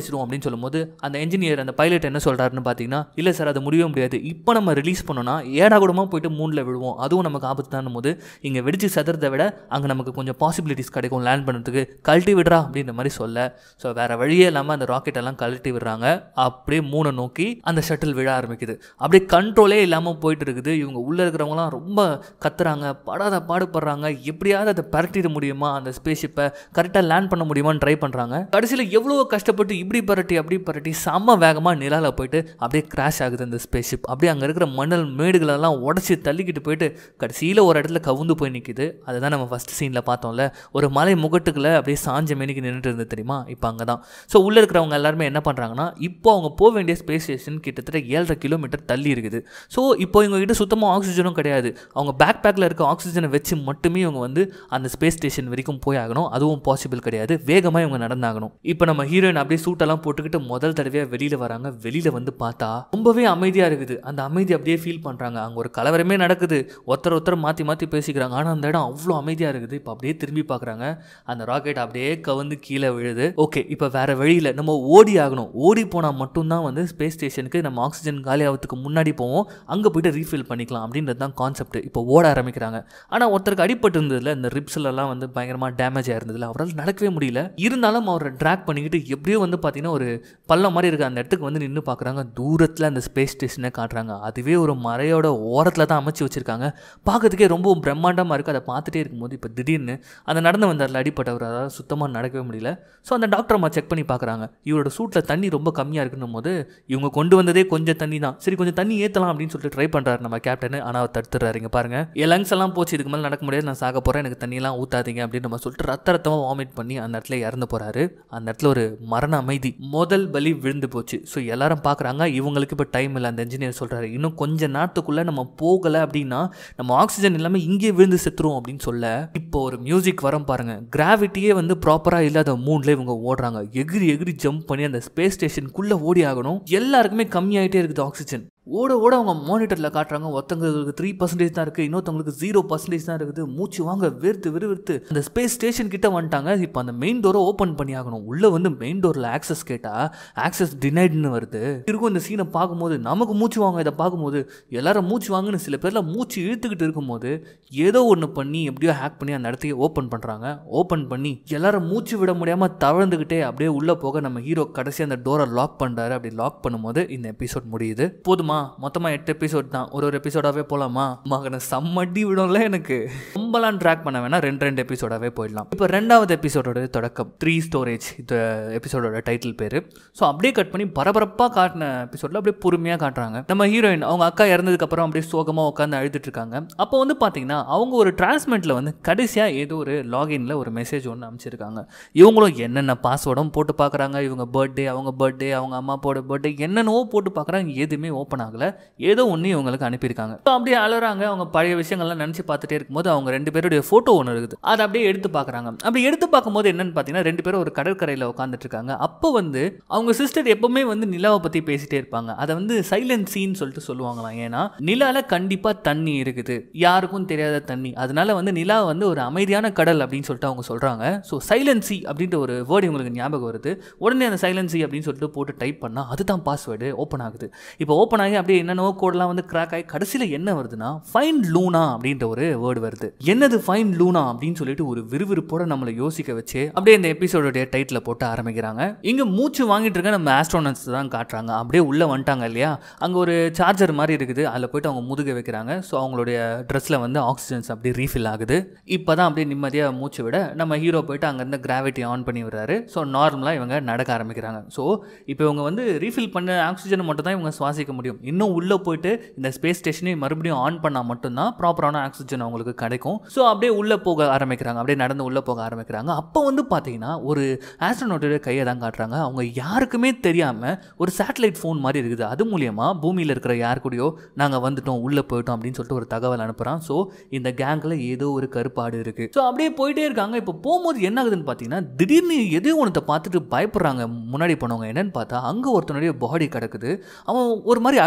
சொல்லும்போது அந்த என்ஜினியர் அந்த பைலட் என்ன சொல்கிறாருன்னு பார்த்தீங்கன்னா இல்லை சார் அது முடியவே முடியாது இப்போ நம்ம ரிலீஸ் பண்ணோன்னா ஏடா கூடமாக போயிட்டு மூணில் விழுவோம் அதுவும் நமக்கு ஆபத்து தான் போது இங்கே வெடிச்சு சதுறதை விட அங்கே நமக்கு கொஞ்சம் பாசிபிலிட்டிஸ் கிடைக்கும் லேண்ட் பண்ணுறதுக்கு கழட்டி விடுறா அப்படின்ற மாதிரி சொல்ல ஸோ வேறு வழியே இல்லாமல் அந்த ராக்கெட் எல்லாம் கழட்டி விடுறாங்க அப்படியே மூணை நோக்கி அந்த ஷட்டில் விழ ஆரம்பிக்குது அப்படியே கண்ட்ரோலே இல்லாமல் போயிட்டு இருக்குது இவங்க உள்ளே இருக்கிறவங்களாம் ரொம்ப கத்துறாங்க படாத பாடுபடுறாங்க எப்படியாவது அதை பரட்டிட முடியுமா அந்த ஸ்பேஸ் ஷிப்பை கரெக்டாக லேண்ட் பண்ண முடியுமான்னு ட்ரை பண்ணுறாங்க கடைசியில் எவ்வளோ கஷ்டப்பட்டு இப்படி பரட்டி அப்படி பரட்டி செம்ம வேகமாக நிலால போயிட்டு அப்படியே கிராஷ் ஆகுது அந்த ஸ்பேஸ் ஷிப் அப்படியே அங்கே இருக்கிற மணல் மேடுகளெல்லாம் உடச்சி தள்ளிக்கிட்டு போயிட்டு கடைசியில் ஒரு இடத்துல கவுந்து போய் நிற்கிது அதுதான் நம்ம ஃபஸ்ட் சீனில் பார்த்தோம்ல ஒரு மலை முகட்டுக்குள்ள அப்படியே சாஞ்ச மேனிக்கு நின்றுட்டு இருந்தது தெரியுமா இப்போ அங்கே தான் ஸோ உள்ளே இருக்கிறவங்க எல்லாருமே என்ன பண்ணுறாங்கன்னா இப்போ அவங்க போக வேண்டிய ஸ்பேஸ் ஸ்டேஷன் கிட்டத்தட்ட ஏழரை கிலோமீட்டர் தள்ளி இருக்குது ஸோ இப்போ இவங்ககிட்ட சுத்தமாக ஆக்சிஜனும் கிடையாது அவங்க பேக் பேக்கில் இருக்க ஆக்சிஜனை வச்சு மட்டுமே இவங்க வந்து அந்த ஸ்பேஸ் ஸ்டேஷன் வரைக்கும் போய் ஆகணும் அதுவும் பாசிபிள் கிடையாது வேகமாக இவங்க நடந்தாகணும் இப்போ நம்ம ஹீரோயின் அப்படியே சூட்டெல்லாம் போட்டுக்கிட்டு முதல் தடவையாக வெளியில் வராங்க வெளியில் வந்து பார்த்தா ரொம்பவே அமைதியாக இருக்குது அந்த அமைதி அப்படியே ஃபீல் பண்ணுறாங்க அங்கே ஒரு கலவரமே நடக்குது ஒருத்தர் ஒருத்தர் மாற்றி மாற்றி பேசிக்கிறாங்க ஆனால் அந்த இடம் அவ்வளோ அமைதியாக இருக்குது இப்போ அப்படியே திரும்பி பார்க்குறாங்க அந்த ராக்கெட் அப்படியே கவுந்து கீழே விழுது ஓகே இப்போ வேற வழியில் நம்ம ஓடி ஆகணும் ஓடி போனால் மட்டும்தான் வந்து ஸ்பேஸ் ஸ்டேஷனுக்கு நம்ம ஆக்சிஜன் காலி ஆகிறதுக்கு முன்னாடி போவோம் அங்கே போயிட்டு ரீஃபில் பண்ணிக்கலாம் அப்படின்றது தான் கான்செப்ட் இப்போ ஓட ஆரம்பிக்கிறாங்க ஆனால் ஒருத்தருக்கு அடிபட்டு இருந்ததுல இந்த ரிப்ஸ்லலாம் வந்து பயங்கரமாக டேமேஜ் ஆயிருந்ததுல அவரால் நடக்கவே முடியல இருந்தாலும் அவரை ட்ராக் பண்ணிக்கிட்டு எப்படியோ வந்து பார்த்தீங்கன்னா ஒரு பள்ளம் மாதிரி இருக்க அந்த இடத்துக்கு வந்து நின்று பார்க்குறாங்க தூரத்தில் அந்த ஸ்பேஸ் ஸ்டேஷனை காட்டுறாங்க அதுவே ஒரு மலையோட ஓரத்தில் தான் அமைச்சு வச்சிருக்காங்க பார்க்கறதுக்கே ரொம்ப பிரம்மாண்டமாக இருக்குது அதை பார்த்துட்டே இருக்கும்போது இப்போ திடீர்னு அந்த நடந்து வந்தார்ல அடிப்பட்டவர் அதாவது சுத்தமாக நடக்கவே முடியல ஸோ அந்த டாக்டர் அம்மா செக் பண்ணி பார்க்குறாங்க இவரோட சூட்டில் தண்ணி ரொம்ப கம்மியாக இருக்குன்னும் போது இவங்க கொண்டு வந்ததே கொஞ்சம் தண்ணி தான் சரி கொஞ்சம் தண்ணி ஏற்றலாம் அப்படின்னு சொல்லிட்டு ட்ரை பண்ணுறாரு நம்ம கேப்டன் ஆனால் அவர் தடுத்துறாரு இங்க பாருங்க என் லங்ஸ் எல்லாம் போச்சு இதுக்கு மேலே நடக்க முடியாது நான் சாக போகிறேன் எனக்கு தண்ணியெல்லாம் ஊற்றாதீங்க அப்படின்னு நம்ம சொல்லிட்டு ரத்த ரத்தமாக வாமிட் பண்ணி அந்த இடத்துல இறந்து போகிறாரு அந்த இடத்துல ஒரு மரண அமைதி முதல் பலி விழுந்து போச்சு ஸோ எல்லாரும் பார்க்குறாங்க இவங்களுக்கு இப்போ டைம் இல்லை அந்த இன்ஜினியர் சொல்கிறாரு இன்னும் கொஞ்ச நேரத்துக்குள்ளே நம்ம போகலை அப்படின்னா நம்ம ஆக்சிஜன் இல்லாமல் இங்கேயே விழுந்து செத்துருவோம் அப்படின்னு சொல்ல இப்போ ஒரு மியூசிக் வரம் பாருங்க கிராவிட்டியே வந்து ப்ராப்பராக இல்லாத மூணில் இவங்க ஓடுறாங்க எகிரி எகிரி ஜம்ப் பண்ணி அந்த ஸ்பேஸ் ஸ்டேஷனுக்குள்ளே ஓடி ஆகணும் எல்லாருக்குமே கம்மியாயிட்டே இருக்குது ஆக்சிஜன் ஓட ஓட அவங்க மானிட்டரில் காட்டுறாங்க ஒருத்தங்களுக்கு த்ரீ பர்சன்டேஜ் தான் இருக்குது இன்னொருத்தவங்களுக்கு ஜீரோ பர்சன்டேஜ் தான் இருக்குது மூச்சு வாங்க வெறுத்து விறுவிறுத்து அந்த ஸ்பேஸ் ஸ்டேஷன் கிட்ட வந்துட்டாங்க இப்போ அந்த மெயின் டோரை ஓப்பன் பண்ணி ஆகணும் உள்ளே வந்து மெயின் டோரில் ஆக்சஸ் கேட்டால் ஆக்சஸ் டினைடுன்னு வருது இருக்கும் இந்த சீனை பார்க்கும்போது நமக்கு மூச்சு வாங்க இதை பார்க்கும்போது எல்லாரும் மூச்சு வாங்குன்னு சில பேர்ல மூச்சு இழுத்துக்கிட்டு இருக்கும்போது ஏதோ ஒன்று பண்ணி எப்படியோ ஹேக் பண்ணி அந்த இடத்தையே ஓப்பன் பண்ணுறாங்க ஓப்பன் பண்ணி எல்லாரும் மூச்சு விட முடியாமல் தவழ்ந்துக்கிட்டே அப்படியே உள்ளே போக நம்ம ஹீரோ கடைசி அந்த டோரை லாக் பண்ணுறாரு அப்படி லாக் பண்ணும்போது இந்த எபிசோட் முடியுது போதுமா மொத்தமாக எட்டு எபிசோட் தான் ஒரு ஒரு எபிசோடாகவே போகலாமா மகனை செம்மட்டி விடும்ல எனக்கு ரொம்பலாம் ட்ராக் பண்ண வேணா ரெண்டு ரெண்டு எபிசோடாகவே போயிடலாம் இப்போ ரெண்டாவது எபிசோடோட தொடக்கம் த்ரீ ஸ்டோரேஜ் இந்த எபிசோடோட டைட்டில் பேர் ஸோ அப்படியே கட் பண்ணி பரபரப்பாக காட்டின எபிசோடில் அப்படியே பொறுமையாக காட்டுறாங்க நம்ம ஹீரோயின் அவங்க அக்கா இறந்ததுக்கப்புறம் அப்படியே சோகமாக உட்காந்து அழுதுட்டு இருக்காங்க அப்போ வந்து பார்த்தீங்கன்னா அவங்க ஒரு டிரான்ஸ்மெண்ட்டில் வந்து கடைசியாக ஏதோ ஒரு லாகின்ல ஒரு மெசேஜ் ஒன்று அமைச்சிருக்காங்க இவங்களும் என்னென்ன பாஸ்வேர்டும் போட்டு பார்க்குறாங்க இவங்க பர்த்டே அவங்க பர்த்டே அவங்க அம்மா அப்பாவோட பர்த்டே என்னென்னவோ போட்டு பார்க்குறாங்க எதுவுமே ஓப்பன் ஆகல ஏதோ ஒன்று இவங்களுக்கு அனுப்பியிருக்காங்க ஸோ அப்படியே அலறாங்க அவங்க பழைய விஷயங்கள்லாம் நினச்சி பார்த்துட்டே இருக்கும்போது அவங்க ரெண்டு பேருடைய ஃபோட்டோ ஒன்று இருக்குது அதை அப்படியே எடுத்து பார்க்குறாங்க அப்படி எடுத்து பார்க்கும்போது என்னன்னு பார்த்தீங்கன்னா ரெண்டு பேரும் ஒரு கடற்கரையில் உட்காந்துட்டு இருக்காங்க அப்போ வந்து அவங்க சிஸ்டர் எப்பவுமே வந்து நிலாவை பற்றி பேசிட்டே இருப்பாங்க அதை வந்து சைலண்ட் சீன் சொல்லிட்டு சொல்லுவாங்களாம் ஏன்னா நிலால கண்டிப்பாக தண்ணி இருக்குது யாருக்கும் தெரியாத தண்ணி அதனால வந்து நிலா வந்து ஒரு அமைதியான கடல் அப்படின்னு சொல்லிட்டு அவங்க சொல்கிறாங்க ஸோ சைலன்சி அப்படின்ற ஒரு வேர்டு இவங்களுக்கு ஞாபகம் வருது உடனே அந்த சைலன்சி அப்படின்னு சொல்லிட்டு போட்டு டைப் பண்ணால் அதுதான் பாஸ்வேர்டு ஓப்பன் ஆகுது இப்போ ஓப்பன் ஆகி அப்படியே என்னென்னவோ கோடெலாம் வந்து கிராக் ஆகி கடைசியில் என்ன வருதுன்னா ஃபைன் லூனா அப்படின்ற ஒரு வேர்டு வருது என்னது ஃபைன் லூனா அப்படின்னு சொல்லிட்டு ஒரு விறுவிறுப்போட நம்மளை யோசிக்க வச்சு அப்படியே இந்த எபிசோடோடைய டைட்டில் போட்டு ஆரம்பிக்கிறாங்க இங்கே மூச்சு வாங்கிட்டு இருக்க நம்ம ஆஸ்ட்ரோனட்ஸ் தான் காட்டுறாங்க அப்படியே உள்ளே வந்துட்டாங்க இல்லையா அங்கே ஒரு சார்ஜர் மாதிரி இருக்குது அதில் போயிட்டு அவங்க முதுக வைக்கிறாங்க ஸோ அவங்களுடைய ட்ரெஸ்ஸில் வந்து ஆக்சிஜன்ஸ் அப்படியே ரீஃபில் ஆகுது இப்போ தான் அப்படியே நிம்மதியாக மூச்சு விட நம்ம ஹீரோ போயிட்டு அங்கேருந்து கிராவிட்டி ஆன் பண்ணி விடுறாரு ஸோ நார்மலாக இவங்க நடக்க ஆரம்பிக்கிறாங்க ஸோ இப்போ இவங்க வந்து ரீஃபில் பண்ண ஆக்சிஜனை மட்டும் தான் இவங்க சுவாசிக்க முடியும் இன்னும் உள்ளே போயிட்டு இந்த ஸ்பேஸ் ஸ்டேஷனை மறுபடியும் ஆன் பண்ணால் மட்டும்தான் ப்ராப்பரான ஆக்சிஜன் அவங்களுக்கு கிடைக்கும் ஸோ அப்படியே உள்ளே போக ஆரம்பிக்கிறாங்க அப்படியே நடந்து உள்ளே போக ஆரம்பிக்கிறாங்க அப்போ வந்து பார்த்தீங்கன்னா ஒரு ஆஸ்ட்ரோனோட்டோட கையை தான் காட்டுறாங்க அவங்க யாருக்குமே தெரியாமல் ஒரு சேட்டலைட் ஃபோன் மாதிரி இருக்குது அது மூலியமாக பூமியில் இருக்கிற யார் கூடயோ நாங்கள் வந்துட்டோம் உள்ளே போயிட்டோம் அப்படின்னு சொல்லிட்டு ஒரு தகவல் அனுப்புகிறான் ஸோ இந்த கேங்கில் ஏதோ ஒரு கருப்பாடு இருக்குது ஸோ அப்படியே போயிட்டே இருக்காங்க இப்போ போகும்போது என்ன ஆகுதுன்னு பார்த்தீங்கன்னா திடீர்னு எதோ ஒன்றத்தை பார்த்துட்டு பயப்படுறாங்க முன்னாடி போனவங்க என்னன்னு பார்த்தா அங்கே ஒருத்தனுடைய பாடி கிடக்குது அவன் ஒரு மாதிரி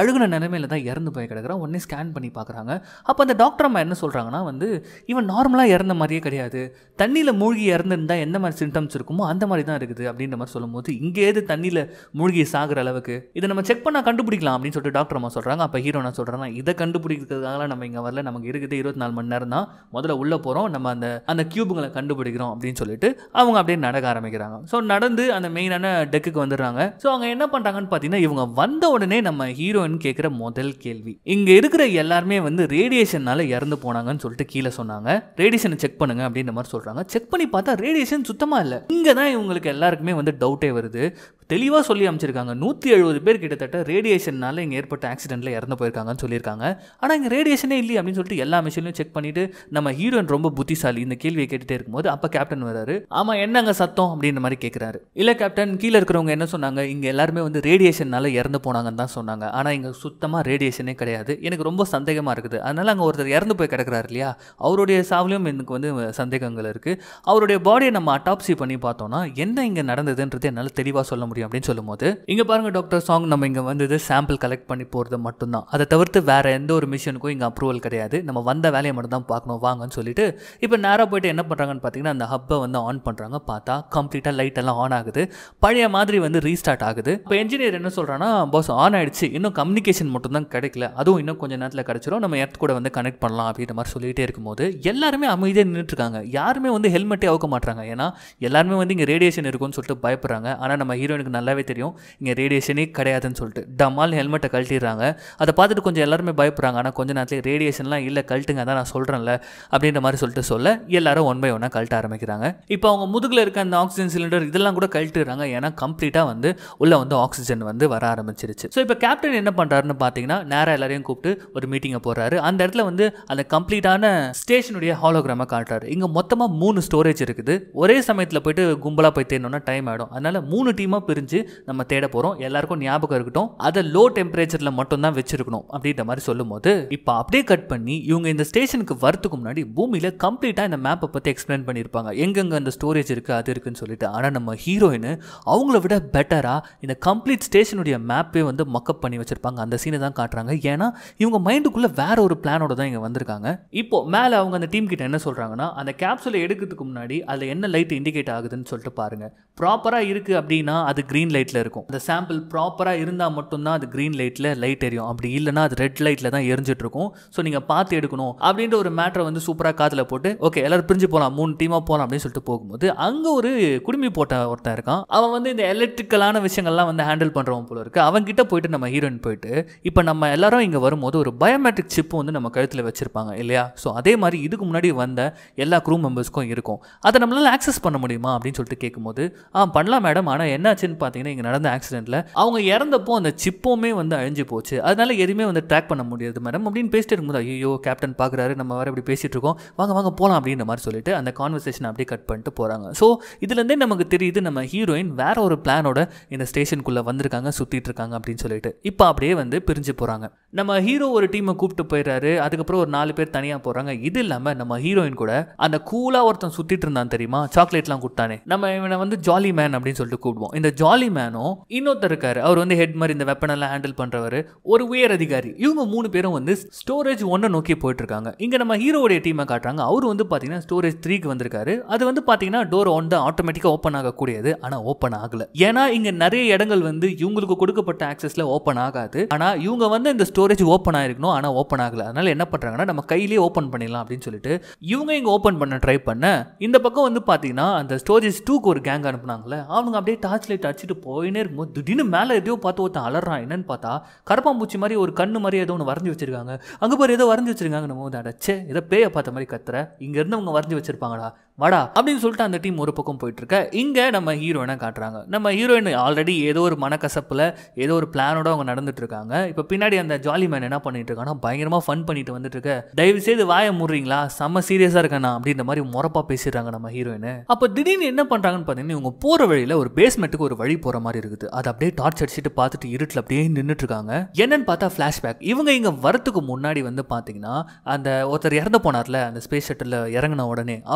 அழுகுன நிலைமையில தான் இறந்து போய் கிடக்குறான் உடனே ஸ்கேன் பண்ணி பார்க்குறாங்க அப்போ அந்த டாக்டர் அம்மா என்ன சொல்கிறாங்கன்னா வந்து இவன் நார்மலாக இறந்த மாதிரியே கிடையாது தண்ணியில் மூழ்கி இறந்துருந்தா எந்த மாதிரி சிம்டம்ஸ் இருக்குமோ அந்த மாதிரி தான் இருக்குது அப்படின்ற மாதிரி சொல்லும்போது இங்கே எது தண்ணியில் மூழ்கி சாகுற அளவுக்கு இதை நம்ம செக் பண்ணால் கண்டுபிடிக்கலாம் அப்படின்னு சொல்லிட்டு டாக்டர் அம்மா சொல்கிறாங்க அப்போ ஹீரோ நான் சொல்கிறேன் இதை கண்டுபிடிக்கிறதுக்காக நம்ம இங்கே வரல நமக்கு இருக்குது இருபத்தி நாலு மணி நேரம் தான் முதல்ல உள்ளே போகிறோம் நம்ம அந்த அந்த கியூபுங்களை கண்டுபிடிக்கிறோம் அப்படின்னு சொல்லிட்டு அவங்க அப்படியே நடக்க ஆரம்பிக்கிறாங்க ஸோ நடந்து அந்த மெயினான டெக்குக்கு வந்துடுறாங்க ஸோ அவங்க என்ன பண்ணுறாங்கன்னு பார்த்தீங்கன்னா இவங்க வந்த உடனே நம்ம ஹீரோயின் கேட்குற முதல் கேள்வி இங்கே இருக்கிற எல்லாருமே வந்து ரேடியேஷனால இறந்து போனாங்கன்னு சொல்லிட்டு கீழே சொன்னாங்க ரேடியேஷனை செக் பண்ணுங்க அப்படின்ற மாதிரி சொல்கிறாங்க செக் பண்ணி பார்த்தா ரேடியேஷன் சுத்தமாக இல்லை இங்கே தான் இவங்களுக்கு எல்லாருக்குமே வந்து டவுட்டே வருது தெளிவாக சொல்லி அமைச்சிருக்காங்க நூற்றி எழுபது பேர் கிட்டத்தட்ட ரேடியேஷனால இங்கே ஏற்பட்ட ஆக்சிடென்ட்டில் இறந்து போயிருக்காங்கன்னு சொல்லியிருக்காங்க ஆனால் இங்கே ரேடியேஷனே இல்லையே அப்படின்னு சொல்லிட்டு எல்லா மிஷினையும் செக் பண்ணிட்டு நம்ம ஹீரோயின் ரொம்ப புத்திசாலி இந்த கேள்வியை கேட்டுட்டே இருக்கும்போது அப்போ கேப்டன் வராரு ஆமாம் என்னங்க சத்தம் அப்படின்ற மாதிரி கேட்குறாரு இல்லை கேப்டன் கீழே இருக்கிறவங்க என்ன சொன்னாங்க இங்கே எல்லாருமே வந்து ரேடியேஷனால இறந்து போனாங்கன்னு தான் சொன்னாங்க ஆனால் இங்கே சுத்தமாக ரேடியேஷனே கிடையாது எனக்கு ரொம்ப சந்தேகமாக இருக்குது அதனால அங்கே ஒருத்தர் இறந்து போய் கிடக்குறாரு இல்லையா அவருடைய சாவிலையும் எனக்கு வந்து சந்தேகங்கள் இருக்குது அவருடைய பாடியை நம்ம அட்டாப்சி பண்ணி பார்த்தோம்னா என்ன இங்கே நடந்ததுன்றது என்னால் தெளிவாக சொல்ல முடியும் அப்படின்னு சொல்லும்போது இங்கே பாருங்க டாக்டர் சாங் நம்ம இங்கே வந்தது சாம்பிள் கலெக்ட் பண்ணி போகிறது மட்டும்தான் அதை தவிர்த்து வேற எந்த ஒரு மிஷனுக்கும் இங்கே அப்ரூவல் கிடையாது நம்ம வந்த வேலையை மட்டும் தான் பார்க்கணும் வாங்கன்னு சொல்லிட்டு இப்போ நேராக போயிட்டு என்ன பண்ணுறாங்கன்னு பார்த்தீங்கன்னா அந்த ஹப்பை வந்து ஆன் பண்ணுறாங்க பார்த்தா கம்ப்ளீட்டாக லைட் எல்லாம் ஆன் ஆகுது பழைய மாதிரி வந்து ரீஸ்டார்ட் ஆகுது இப்போ என்ஜினியர் என்ன சொல்கிறான்னா பாஸ் ஆன் ஆயிடுச்சு இன்னும் கம்யூனிகேஷன் மட்டும் தான் கிடைக்கல அதுவும் இன்னும் கொஞ்சம் நேரத்தில் கிடைச்சிரும் நம்ம எர்த் கூட வந்து கனெக்ட் பண்ணலாம் அப்படின்ற மாதிரி சொல்லிட்டே இருக்கும்போது எல்லாருமே அமைதியாக நின்றுட்டு இருக்காங்க யாருமே வந்து ஹெல்மெட்டே அவுக்க மாட்டாங்க ஏன்னா எல்லாருமே வந்து இங்கே ரேடியேஷன் இருக்கும்னு சொல்லிட்டு பயப்படுறாங்க ஆனால் நம்ம ஹீரோனுக்கு நல்லாவே தெரியும் இங்கே ரேடியேஷனே கிடையாதுன்னு சொல்லிட்டு டமால் ஹெல்மெட்டை கழட்டிடுறாங்க அதை பார்த்துட்டு கொஞ்சம் எல்லாருமே பயப்படுறாங்க ஆனால் கொஞ்ச நேரத்தில் ரேடியேஷன்லாம் இல்லை கழட்டுங்க அதான் நான் சொல்கிறேன்ல அப்படின்ற மாதிரி சொல்லிட்டு சொல்ல எல்லாரும் ஒன் பை ஒன்னாக கழட்ட ஆரம்பிக்கிறாங்க இப்போ அவங்க முதுகில் இருக்க அந்த ஆக்சிஜன் சிலிண்டர் இதெல்லாம் கூட கழட்டுறாங்க ஏன்னா கம்ப்ளீட்டாக வந்து உள்ளே வந்து ஆக்சிஜன் வந்து வர ஆரம்பிச்சிருச்சு ஸோ இப்போ கேப்டன் என்ன பண்ணுறாருன்னு பார்த்தீங்கன்னா நேராக எல்லாரையும் கூப்பிட்டு ஒரு மீட்டிங்கை போடுறாரு அந்த இடத்துல வந்து அந்த கம்ப்ளீட்டான ஸ்டேஷனுடைய ஹாலோகிராமை காட்டுறாரு இங்கே மொத்தமாக மூணு ஸ்டோரேஜ் இருக்குது ஒரே சமயத்தில் போயிட்டு கும்பலாக போய் தேடணும்னா டைம் ஆகிடும் அதனால மூணு டீமாக பிரிஞ்சு நம்ம தேட போகிறோம் எல்லாருக்கும் ஞாபகம் இருக்கட்டும் அதை லோ டெம்பரேச்சரில் மட்டும்தான் வச்சிருக்கணும் அப்படின்ற மாதிரி சொல்லும்போது இப்போ அப்படியே கட் பண்ணி இவங்க இந்த ஸ்டேஷனுக்கு வரதுக்கு முன்னாடி பூமியில் கம்ப்ளீட்டாக இந்த மேப்பை பற்றி எக்ஸ்பிளைன் பண்ணியிருப்பாங்க எங்கெங்கே அந்த ஸ்டோரேஜ் இருக்குது அது இருக்குன்னு சொல்லிட்டு ஆனால் நம்ம ஹீரோயின் அவங்கள விட பெட்டராக இந்த கம்ப்ளீட் ஸ்டேஷனுடைய மேப்பே வந்து மக்கப் பண்ணி வச்சிருப்பாங்க அந்த சீனை தான் காட்டுறாங்க ஏன்னா இவங்க மைண்டுக்குள்ளே வேற ஒரு பிளானோட தான் இங்கே வந்திருக்காங்க இப்போ மேலே அவங்க அந்த டீம் கிட்ட என்ன சொல்கிறாங்கன்னா அந்த கேப்சூலை எடுக்கிறதுக்கு முன்னாடி அதில் என்ன லைட் இண்டிகேட் ஆகுதுன்னு சொல்லிட்டு பாருங்க ப்ராப்பராக இருக்குது அப்படின்னா அது க்ரீன் லைட்டில் இருக்கும் அந்த சாம்பிள் ப்ராப்பராக இருந்தால் மட்டும்தான் அது க்ரீன் லைட்டில் லைட் எரியும் அப்படி இல்லைன்னா அது ரெட் லைட்டில் தான் எரிஞ்சிட்டு இருக்கும் ஸோ நீங்கள் பார்த்து எடுக்கணும் அப்படின்ற ஒரு மேட்ரை வந்து சூப்பராக காதில் போட்டு ஓகே எல்லாரும் பிரிஞ்சு போகலாம் மூணு டீமாக போகலாம் அப்படின்னு சொல்லிட்டு போகும்போது அங்கே ஒரு குடுமி போட்ட ஒருத்தன் இருக்கான் அவன் வந்து இந்த எலக்ட்ரிக்கலான விஷயங்கள்லாம் வந்து ஹேண்டில் பண்ணுறவன் போல இருக்கு அவன் கிட்ட போயிட்டு நம்ம ஹீரோயின் போயிட்டு இப்போ நம்ம எல்லாரும் இங்கே வரும்போது ஒரு பயோமெட்ரிக் சிப்பும் வந்து நம்ம கழுத்தில் வச்சிருப்பாங்க இல்லையா ஸோ அதே மாதிரி இதுக்கு முன்னாடி வந்த எல்லா க்ரூ மெம்பர்ஸ்க்கும் இருக்கும் அதை நம்மளால ஆக்சஸ் பண்ண முடியுமா அப்படின்னு சொல்லிட்டு கேட்கும்போது ஆ பண்ணலாம் மேடம் ஆனால் என்னாச்சுன்னு பார்த்தீங்கன்னா இங்கே நடந்த ஆக்சிடென்ட்டில் அவங்க இறந்தப்போ அந்த சிப்புமே வந்து அழிஞ்சு போச்சு அதனால எதுவுமே வந்து ட்ராக் பண்ண முடியாது மேடம் அப்படின்னு பேசிட்டு இருக்கும்போது ஐயோ கேப்டன் பார்க்குறாரு நம்ம வேறு இப்படி பேசிட்டு இருக்கோம் வாங்க வாங்க போகலாம் அப்படின்ற மாதிரி சொல்லிட்டு அந்த கான்வர்சேஷன் அப்படியே கட் பண்ணிட்டு போகிறாங்க ஸோ இதுலேருந்தே நமக்கு தெரியுது நம்ம ஹீரோயின் வேற ஒரு பிளானோட இந்த ஸ்டேஷனுக்குள்ளே வந்திருக்காங்க சுற்றிட்டு இருக்காங்க அப்படின்னு சொல்லிட்டு இப்போ அப்படியே வந்து பிரிஞ்சு போகிறாங்க நம்ம ஹீரோ ஒரு டீமை கூப்பிட்டு போயிடுறாரு அதுக்கப்புறம் ஒரு நாலு பேர் தனியாக போகிறாங்க இது இல்லாமல் நம்ம ஹீரோயின் கூட அந்த கூலாக ஒருத்தன் சுற்றிட்டு இருந்தான் தெரியுமா சாக்லேட்லாம் கொடுத்தானே நம்ம இவனை வந்து ஜாலி மேன் அப்படின்னு சொல்லிட்டு கூப்பிடுவோம் இந்த ஜாலி மேனும் இன்னொருத்தர் இருக்காரு அவர் வந்து ஹெட் மாதிரி இந்த வெப்பன் எல்லாம் ஹேண்டில் பண்ணுறவர் ஒரு உயர் அதிகாரி இவங்க மூணு பேரும் வந்து ஸ்டோரேஜ் ஒன்றை நோக்கி போயிட்டு இருக்காங்க இங்கே நம்ம ஹீரோவுடைய டீமை காட்டுறாங்க அவர் வந்து பார்த்தீங்கன்னா ஸ்டோரேஜ் த்ரீக்கு வந்திருக்காரு அது வந்து பார்த்தீங்கன்னா டோர் ஒன் தான் ஆட்டோமேட்டிக்காக ஓப்பன் ஆகக்கூடியது ஆனால் ஓப்பன் ஆகல ஏன்னா இங்கே நிறைய இடங்கள் வந்து இவங்களுக்கு கொடுக்கப்பட்ட ஆக்சஸில் ஓப்பன் ஆகாது ஆனால் இவங்க வந்து இந்த ஸ்டோரேஜ் ஓப்பன் ஆயிருக்கணும் ஆனால் ஓப்பன் ஆகல அதனால என்ன பண்ணுறாங்கன்னா நம்ம கையிலேயே ஓப்பன் பண்ணிடலாம் அப்படின்னு சொல்லிட்டு இவங்க இங்கே ஓப்பன் பண்ண ட்ரை பண்ண இந்த பக்கம் வந்து பார்த்தீங்கன்னா அந்த ஸ்டோரேஜ் டூக்கு ஒரு கேங் அனுப்புனாங்கல்ல அவங்க அப்படியே டார்ச் லைட் அடிச்சுட்டு போயினே இருக்கும்போது திடீர்னு மேலே எதையோ பார்த்து ஒருத்தன் அலறான் என்னன்னு பார்த்தா கரப்பாம்பூச்சி மாதிரி ஒரு கண்ணு மாதிரி ஏதோ ஒன்று வரைஞ்சி வச்சிருக்காங்க அங்கே பாரு ஏதோ வரைஞ்சி வச்சிருக்காங்க நம்ம வந்து அடச்சே ஏதோ பேயை பார்த்த மாதிரி கத்துற இங்க இருந்து அவங்க வரைஞ்சி வச்சிருப்பாங்கடா வாடா அப்படின்னு சொல்லிட்டு அந்த டீம் ஒரு பக்கம் போயிட்டு இருக்க இங்க நம்ம ஹீரோயினை காட்டுறாங்க நம்ம ஹீரோயின் ஆல்ரெடி ஏதோ ஒரு மனக்கசப்புல ஏதோ ஒரு பிளானோட அவங்க நடந்துட்டு இருக்காங்க இப்போ பின்னாடி அந்த ஜாலி மேன் என்ன பண்ணிட்டு இருக்காங்கன்னா பயங்கரமா ஃபன் பண்ணிட்டு வந்துட்டு இருக்க தயவு செய்து வாய முடுறீங்களா செம்ம சீரியஸா இருக்கேனா அப்படின்ற மாதிரி முறப்பா பேசிடுறாங்க நம்ம ஹீரோயின் அப்போ திடீர்னு என்ன பண்றாங்கன்னு பார்த்தீங்கன்னா இவங்க போற வழியில ஒரு பேஸ்மெண்ட்டுக்கு ஒரு வழி போற மாதிரி இருக்குது அது அப்படியே டார்ச் அடிச்சுட்டு பார்த்துட்டு இருட்டில் அப்படியே நின்றுட்டு இருக்காங்க என்னன்னு பார்த்தா ஃபிளாஷ்பேக் இவங்க இங்க வரத்துக்கு முன்னாடி வந்து பார்த்தீங்கன்னா அந்த ஒருத்தர் இறந்து போனார்ல அந்த ஸ்பேஸ் ஷட்டில் இறங்கின உடனே அவர்கிட்ட வந்து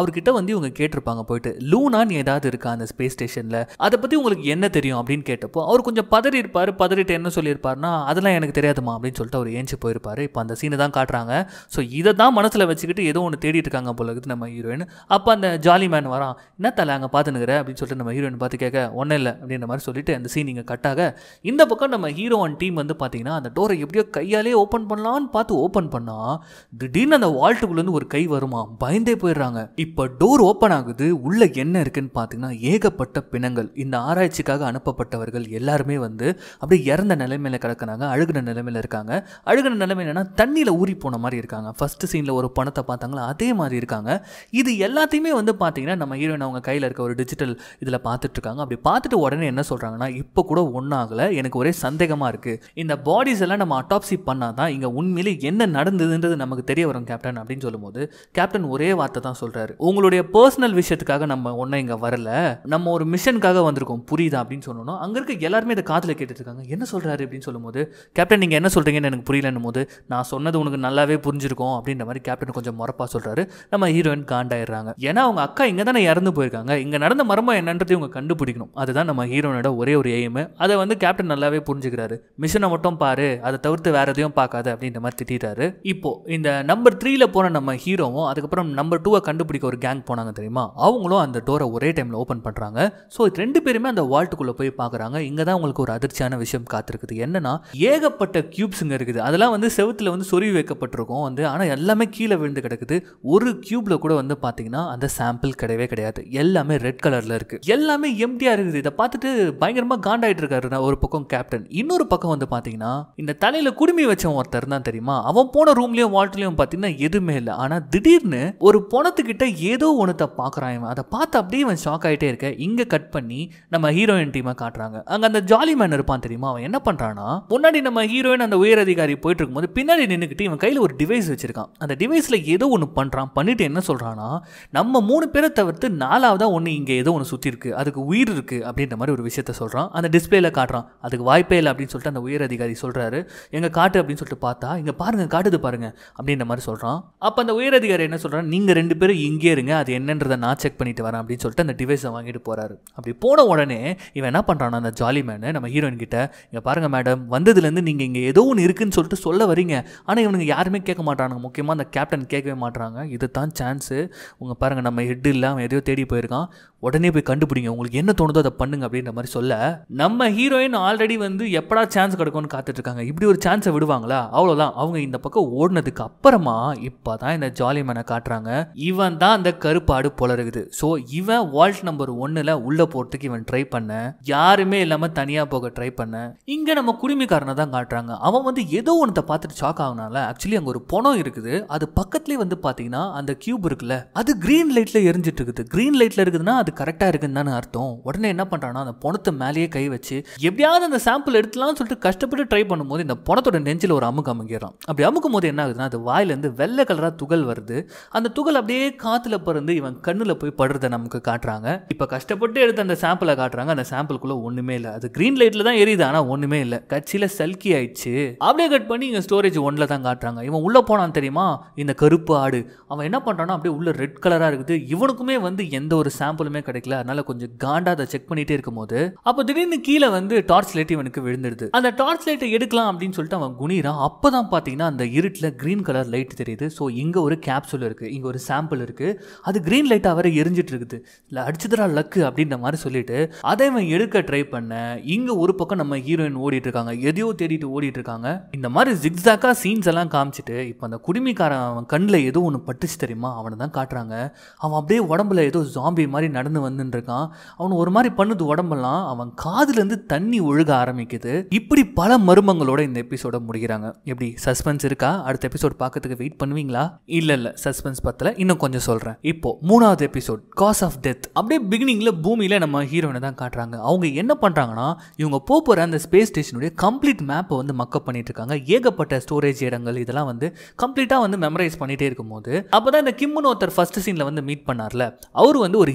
வந்து இவங்க கேட்டிருப்பாங்க போயிட்டு லூனான்னு ஏதாவது இருக்கா அந்த ஸ்பேஸ் ஸ்டேஷனில் அதை பற்றி உங்களுக்கு என்ன தெரியும் அப்படின்னு கேட்டப்போ அவர் கொஞ்சம் பதறி இருப்பார் பதறிட்டு என்ன சொல்லியிருப்பாருன்னா அதெல்லாம் எனக்கு தெரியாதுமா அப்படின்னு சொல்லிட்டு அவர் ஏஞ்சி போயிருப்பாரு இப்போ அந்த சீனை தான் காட்டுறாங்க ஸோ இதை தான் மனசில் வச்சுக்கிட்டு ஏதோ ஒன்று தேடிட்டு இருக்காங்க போல இருக்குது நம்ம ஹீரோயின் அப்போ அந்த ஜாலி மேன் வரான் என்ன தலை அங்கே பார்த்துனுக்குற அப்படின்னு சொல்லிட்டு நம்ம ஹீரோயின் பார்த்து கேட்க ஒன்றும் இல்லை அப்படின்ற மாதிரி சொல்லிட்டு அந்த சீன் இங்கே கட்டாக இந்த பக்கம் நம்ம ஹீரோ அண்ட் டீம் வந்து பார்த்தீங்கன்னா அந்த டோரை எப்படியோ கையாலே ஓப்பன் பண்ணலான்னு பார்த்து ஓப்பன் பண்ணா திடீர்னு அந்த வால்ட்டுக்குள்ளேருந்து ஒரு கை வருமா பயந்தே போயிடுறாங்க இப்போ டோர் ஓப்பன் ஆகுது உள்ள என்ன இருக்குன்னு பார்த்தீங்கன்னா ஏகப்பட்ட பிணங்கள் இந்த ஆராய்ச்சிக்காக அனுப்பப்பட்டவர்கள் எல்லாருமே வந்து அப்படியே இறந்த நிலைமையில கிடக்குறாங்க அழுகின நிலைமையில இருக்காங்க அழுகின நிலைமை என்னன்னா தண்ணியில் ஊறி போன மாதிரி இருக்காங்க ஃபர்ஸ்ட் சீனில் ஒரு பணத்தை பார்த்தாங்களா அதே மாதிரி இருக்காங்க இது எல்லாத்தையுமே வந்து பார்த்தீங்கன்னா நம்ம ஹீரோயின் அவங்க கையில் இருக்க ஒரு டிஜிட்டல் இதில் பார்த்துட்டு இருக்காங்க அப்படி பார்த்துட்டு உடனே என்ன சொல்கிறாங்கன்னா இப்போ கூட ஒன்றாகலை எனக்கு ஒரே சந்தேகமாக இருக்குது இந்த பாடிஸ் எல்லாம் நம்ம அட்டாப்சி பண்ணால் தான் இங்கே உண்மையிலே என்ன நடந்ததுன்றது நமக்கு தெரிய வரும் கேப்டன் அப்படின்னு சொல்லும்போது கேப்டன் ஒரே வார்த்தை தான் சொல்கிறாரு உங்களுடைய பர்சனல் விஷயத்துக்காக நம்ம ஒன்றும் இங்கே வரல நம்ம ஒரு மிஷனுக்காக வந்திருக்கோம் புரியுதா அப்படின்னு சொன்னோம் அங்கே இருக்க எல்லாருமே இதை காதில் கேட்டுட்டு இருக்காங்க என்ன சொல்கிறாரு அப்படின்னு சொல்லும்போது கேப்டன் நீங்கள் என்ன சொல்கிறீங்கன்னு எனக்கு புரியலன்னும் போது நான் சொன்னது உனக்கு நல்லாவே புரிஞ்சிருக்கும் அப்படின்ற மாதிரி கேப்டன் கொஞ்சம் முறப்பா சொல்கிறாரு நம்ம ஹீரோயின் காண்டாயிடுறாங்க ஏன்னா அவங்க அக்கா இங்கே தானே இறந்து போயிருக்காங்க இங்கே நடந்த மர்மம் என்னன்றது இவங்க கண்டுபிடிக்கணும் அதுதான் நம்ம ஹீரோனோட ஒரே ஒரு எய்மு அதை வந்து கேப்டன் நல்லாவே புரிஞ்சுக்கிறாரு மிஷனை மட்டும் பாரு அதை தவிர்த்து வேற எதையும் பார்க்காத அப்படின்ற மாதிரி திட்டாரு இப்போ இந்த நம்பர் த்ரீல போன நம்ம ஹீரோவும் அதுக்கப்புறம் நம்பர் டூவை கண்டுபிடிக்க ஒரு கேங் போனாங்க தெரியுமா அவங்களும் அந்த டோரை ஒரே டைமில் ஓப்பன் பண்ணுறாங்க ஸோ ரெண்டு பேருமே அந்த வால்ட்டுக்குள்ளே போய் பார்க்குறாங்க இங்கே தான் உங்களுக்கு ஒரு அதிர்ச்சியான விஷயம் காத்திருக்குது என்னன்னா ஏகப்பட்ட கியூப்ஸுங்க இருக்குது அதெல்லாம் வந்து செவுத்துல வந்து சொருவி வைக்கப்பட்டிருக்கும் வந்து ஆனால் எல்லாமே கீழே விழுந்து கிடக்குது ஒரு கியூப்ல கூட வந்து பார்த்தீங்கன்னா அந்த சாம்பிள் கிடையவே கிடையாது எல்லாமே ரெட் கலரில் இருக்கு எல்லாமே எம்டியாக இருக்குது இதை பார்த்துட்டு பயங்கரமாக காண்டாயிட்டு இருக்காரு நான் ஒரு பக்கம் கேப்டன் இன்னொரு பக்கம் வந்து பார்த்தீங்கன்னா இந்த தலையில் குடுமி வச்சவன் ஒருத்தர் தான் தெரியுமா அவன் போன ரூம்லேயும் வால்ட்லேயும் பார்த்தீங்கன்னா எதுவுமே இல்லை ஆனால் திடீர்னு ஒரு பொணத்துக்கிட்ட ஏதோ ஒன்றத்தை பார்க்குறான் இவன் அதை பார்த்து அப்படியே இவன் ஷாக் ஆகிட்டே இருக்க இங்கே கட் பண்ணி நம்ம ஹீரோயின் டீமை காட்டுறாங்க அங்கே அந்த ஜாலி மேன் இருப்பான் தெரியுமா அவன் என்ன பண்ணுறான்னா முன்னாடி நம்ம ஹீரோயின் அந்த உயர் அதிகாரி போயிட்டு இருக்கும்போது பின்னாடி நின்றுக்கிட்டு இவன் கையில் ஒரு டிவைஸ் வச்சிருக்கான் அந்த டிவைஸில் ஏதோ ஒன்று பண்ணுறான் பண்ணிட்டு என்ன சொல்கிறான்னா நம்ம மூணு பேரை தவிர்த்து நாலாவதாக ஒன்று இங்கே ஏதோ ஒன்று சுற்றி இருக்கு அதுக்கு உயிர் இருக்குது அப்படின்ற மாதிரி ஒரு விஷயத்த சொல்கிறான் அந்த டிஸ்பிளேல காட்டுறான் அதுக்கு வாய்ப்பே இல்லை அப்படின்னு சொல்லிட்டு அந்த உயர் அதிகாரி சொல்கிறாரு எங்க காட்டு அப்படின்னு சொல்லிட்டு பார்த்தா இங்கே பாருங்க காட்டுது பாருங்க அப்படின்ற மாதிரி சொல்கிறான் அப்போ அந்த உயர் அதிகாரி என்ன சொல்கிறான் நீங்கள் ரெண்டு பேரும் இங்கே இருங்க அது என்னன்றதை நான் செக் பண்ணிட்டு வரேன் அப்படின்னு சொல்லிட்டு அந்த டிவைஸை வாங்கிட்டு போறாரு அப்படி போன உடனே இவன் என்ன பண்ணுறான்னா அந்த ஜாலி மேனு நம்ம ஹீரோயின் கிட்ட இங்கே பாருங்க மேடம் வந்ததுலேருந்து நீங்கள் இங்கே ஏதோ ஒன்று இருக்குன்னு சொல்லிட்டு சொல்ல வரீங்க ஆனால் இவனுங்க யாருமே கேட்க மாட்டானுங்க முக்கியமாக அந்த கேப்டன் கேட்கவே மாட்றாங்க இது தான் சான்ஸு உங்கள் பாருங்க நம்ம ஹெட் இல்லாமல் எதையோ தேடி போயிருக்கான் உடனே போய் கண்டுபிடிங்க உங்களுக்கு என்ன தோணுதோ அதை பண்ணுங்க அப்படின்ற மாதிரி சொல்ல நம்ம ஹீரோயின் ஆல்ரெடி வந்து எப்படா சான்ஸ் கிடைக்கும்னு காத்துட்டு இருக்காங்க இப்படி ஒரு சான்ஸை விடுவாங்களா அவ்வளோதான் அவங்க இந்த பக்கம் ஓடினதுக்கு அப்புறமா இப்போ தான் இந்த ஜாலி மேனை காட்டுறாங்க இவன் தான் அந்த கருப்பாடு போல இருக்குது ஸோ இவன் வால்ட் நம்பர் ஒன்னில் உள்ளே போகிறதுக்கு இவன் ட்ரை பண்ண யாருமே இல்லாமல் தனியாக போக ட்ரை பண்ண இங்கே நம்ம குடுமிக்காரனை தான் காட்டுறாங்க அவன் வந்து ஏதோ ஒன்றத்தை பார்த்துட்டு ஷாக் ஆகுனால ஆக்சுவலி அங்கே ஒரு பணம் இருக்குது அது பக்கத்துலேயே வந்து பார்த்தீங்கன்னா அந்த கியூப் இருக்குல்ல அது க்ரீன் லைட்டில் எரிஞ்சிட்டு இருக்குது க்ரீன் லைட்டில் இருக்குதுன்னா அது கரெக்டாக இருக்குன்னு தானே அர்த்தம் உடனே என்ன பண்ணுறான்னா அந்த பணத்தை மேலேயே கை வச்சு எப்படியாவது அந்த சாம்பிள் எடுத்துலாம்னு சொல்லிட்டு கஷ்டப்பட்டு ட்ரை பண்ணும்போது இந்த பணத்தோட நெஞ்சில் ஒரு அமுக்கு அமுக்கிறான் அப்படி அமுக்கும் போது என்ன ஆகுதுன்னா அது வாயிலேருந்து வெள்ளை கலராக துகள் வருது அந்த துகள் அப்படியே காற்றுல பறந்து இவன் கண்ணில் போய் படுறதை நமக்கு காட்டுறாங்க இப்போ கஷ்டப்பட்டு எடுத்த அந்த சாம்பிளை காட்டுறாங்க அந்த சாம்பிளுக்குள்ள ஒன்றுமே இல்லை அது க்ரீன் லைட்டில் தான் எரியுது ஆனால் ஒன்றுமே இல்லை கட்சியில் சல்கி ஆயிடுச்சு அப்படியே கட் பண்ணி இங்கே ஸ்டோரேஜ் ஒன்றில் தான் காட்டுறாங்க இவன் உள்ளே போனான் தெரியுமா இந்த கருப்பு ஆடு அவன் என்ன பண்ணுறான்னா அப்படியே உள்ள ரெட் கலராக இருக்குது இவனுக்குமே வந்து எந்த ஒரு சாம்பிளுமே கிடைக்கல அதனால கொஞ்சம் காண்டா அதை செக் பண்ணிட்டே இருக்கும்போது அப்போ திடீர்னு கீழே வந்து டார்ச் லைட் இவனுக்கு விழுந்துடுது அந்த டார்ச் லைட்டை எடுக்கலாம் அப்படின்னு சொல்லிட்டு அவன் குனிறான் அப்போ தான் பார்த்தீங்கன்னா அந்த இருட்டில் க்ரீன் கலர் லைட் தெரியுது ஸோ இங்கே ஒரு கேப்சூல் இருக்குது இங்கே ஒரு சாம்பிள் இருக்குது அது க்ரீன் லைட்டாக வர எரிஞ்சிட்டு இருக்குது இல்லை அடிச்சதுரா லக்கு அப்படின்ற மாதிரி சொல்லிட்டு அதை இவன் எடுக்க ட்ரை பண்ண இங்கே ஒரு பக்கம் நம்ம ஹீரோயின் ஓடிட்டு இருக்காங்க எதையோ தேடிட்டு ஓடிட்டு இருக்காங்க இந்த மாதிரி ஜிக்ஸாக்கா சீன்ஸ் எல்லாம் காமிச்சிட்டு இப்போ அந்த குடிமிக்காரன் அவன் கண்ணில் ஏதோ ஒன்று பட்டுச்சு தெரியுமா அவனை தான் காட்டுறாங்க அவன் அப்படியே உடம்புல ஏதோ ஜாம்பி மாதிரி நடந்து வந்துட்டு இருக்கான் அவன் ஒரு மாதிரி பண்ணுது உடம்பெல்லாம் அவன் காதுலேருந்து தண்ணி ஒழுக ஆரம்பிக்குது இப்படி பல மர்மங்களோட இந்த எபிசோட முடிக்கிறாங்க எப்படி சஸ்பென்ஸ் இருக்கா அடுத்த எபிசோட் பார்க்கறதுக்கு வெயிட் பண்ணுவீங்களா இல்ல இல்ல சஸ்பென்ஸ் பத்தல இன்னும் கொஞ்சம் சொல்றேன் இப்போ மூணாவது எபிசோட் காஸ் ஆஃப் டெத் அப்படியே பிகினிங்ல பூமியில நம்ம ஹீரோனை தான் காட்டுறாங்க அவங்க என்ன பண்றாங்கன்னா இவங்க போக போற அந்த ஸ்பேஸ் ஸ்டேஷனுடைய கம்ப்ளீட் மேப்பை வந்து மக்கப் பண்ணிட்டு இருக்காங்க ஏகப்பட்ட ஸ்டோரேஜ் இடங்கள் இதெல்லாம் வந்து கம்ப்ளீட்டா வந்து மெமரைஸ் பண்ணிட்டே இருக்கும்போது அப்பதான் இந்த கிம்முன்னு ஒருத்தர் ஃபர்ஸ்ட் சீன்ல வந்து மீட் பண்ணார்ல அவர் வந்து ஒரு ஹிண்ட் கொடுத்துருக்காரு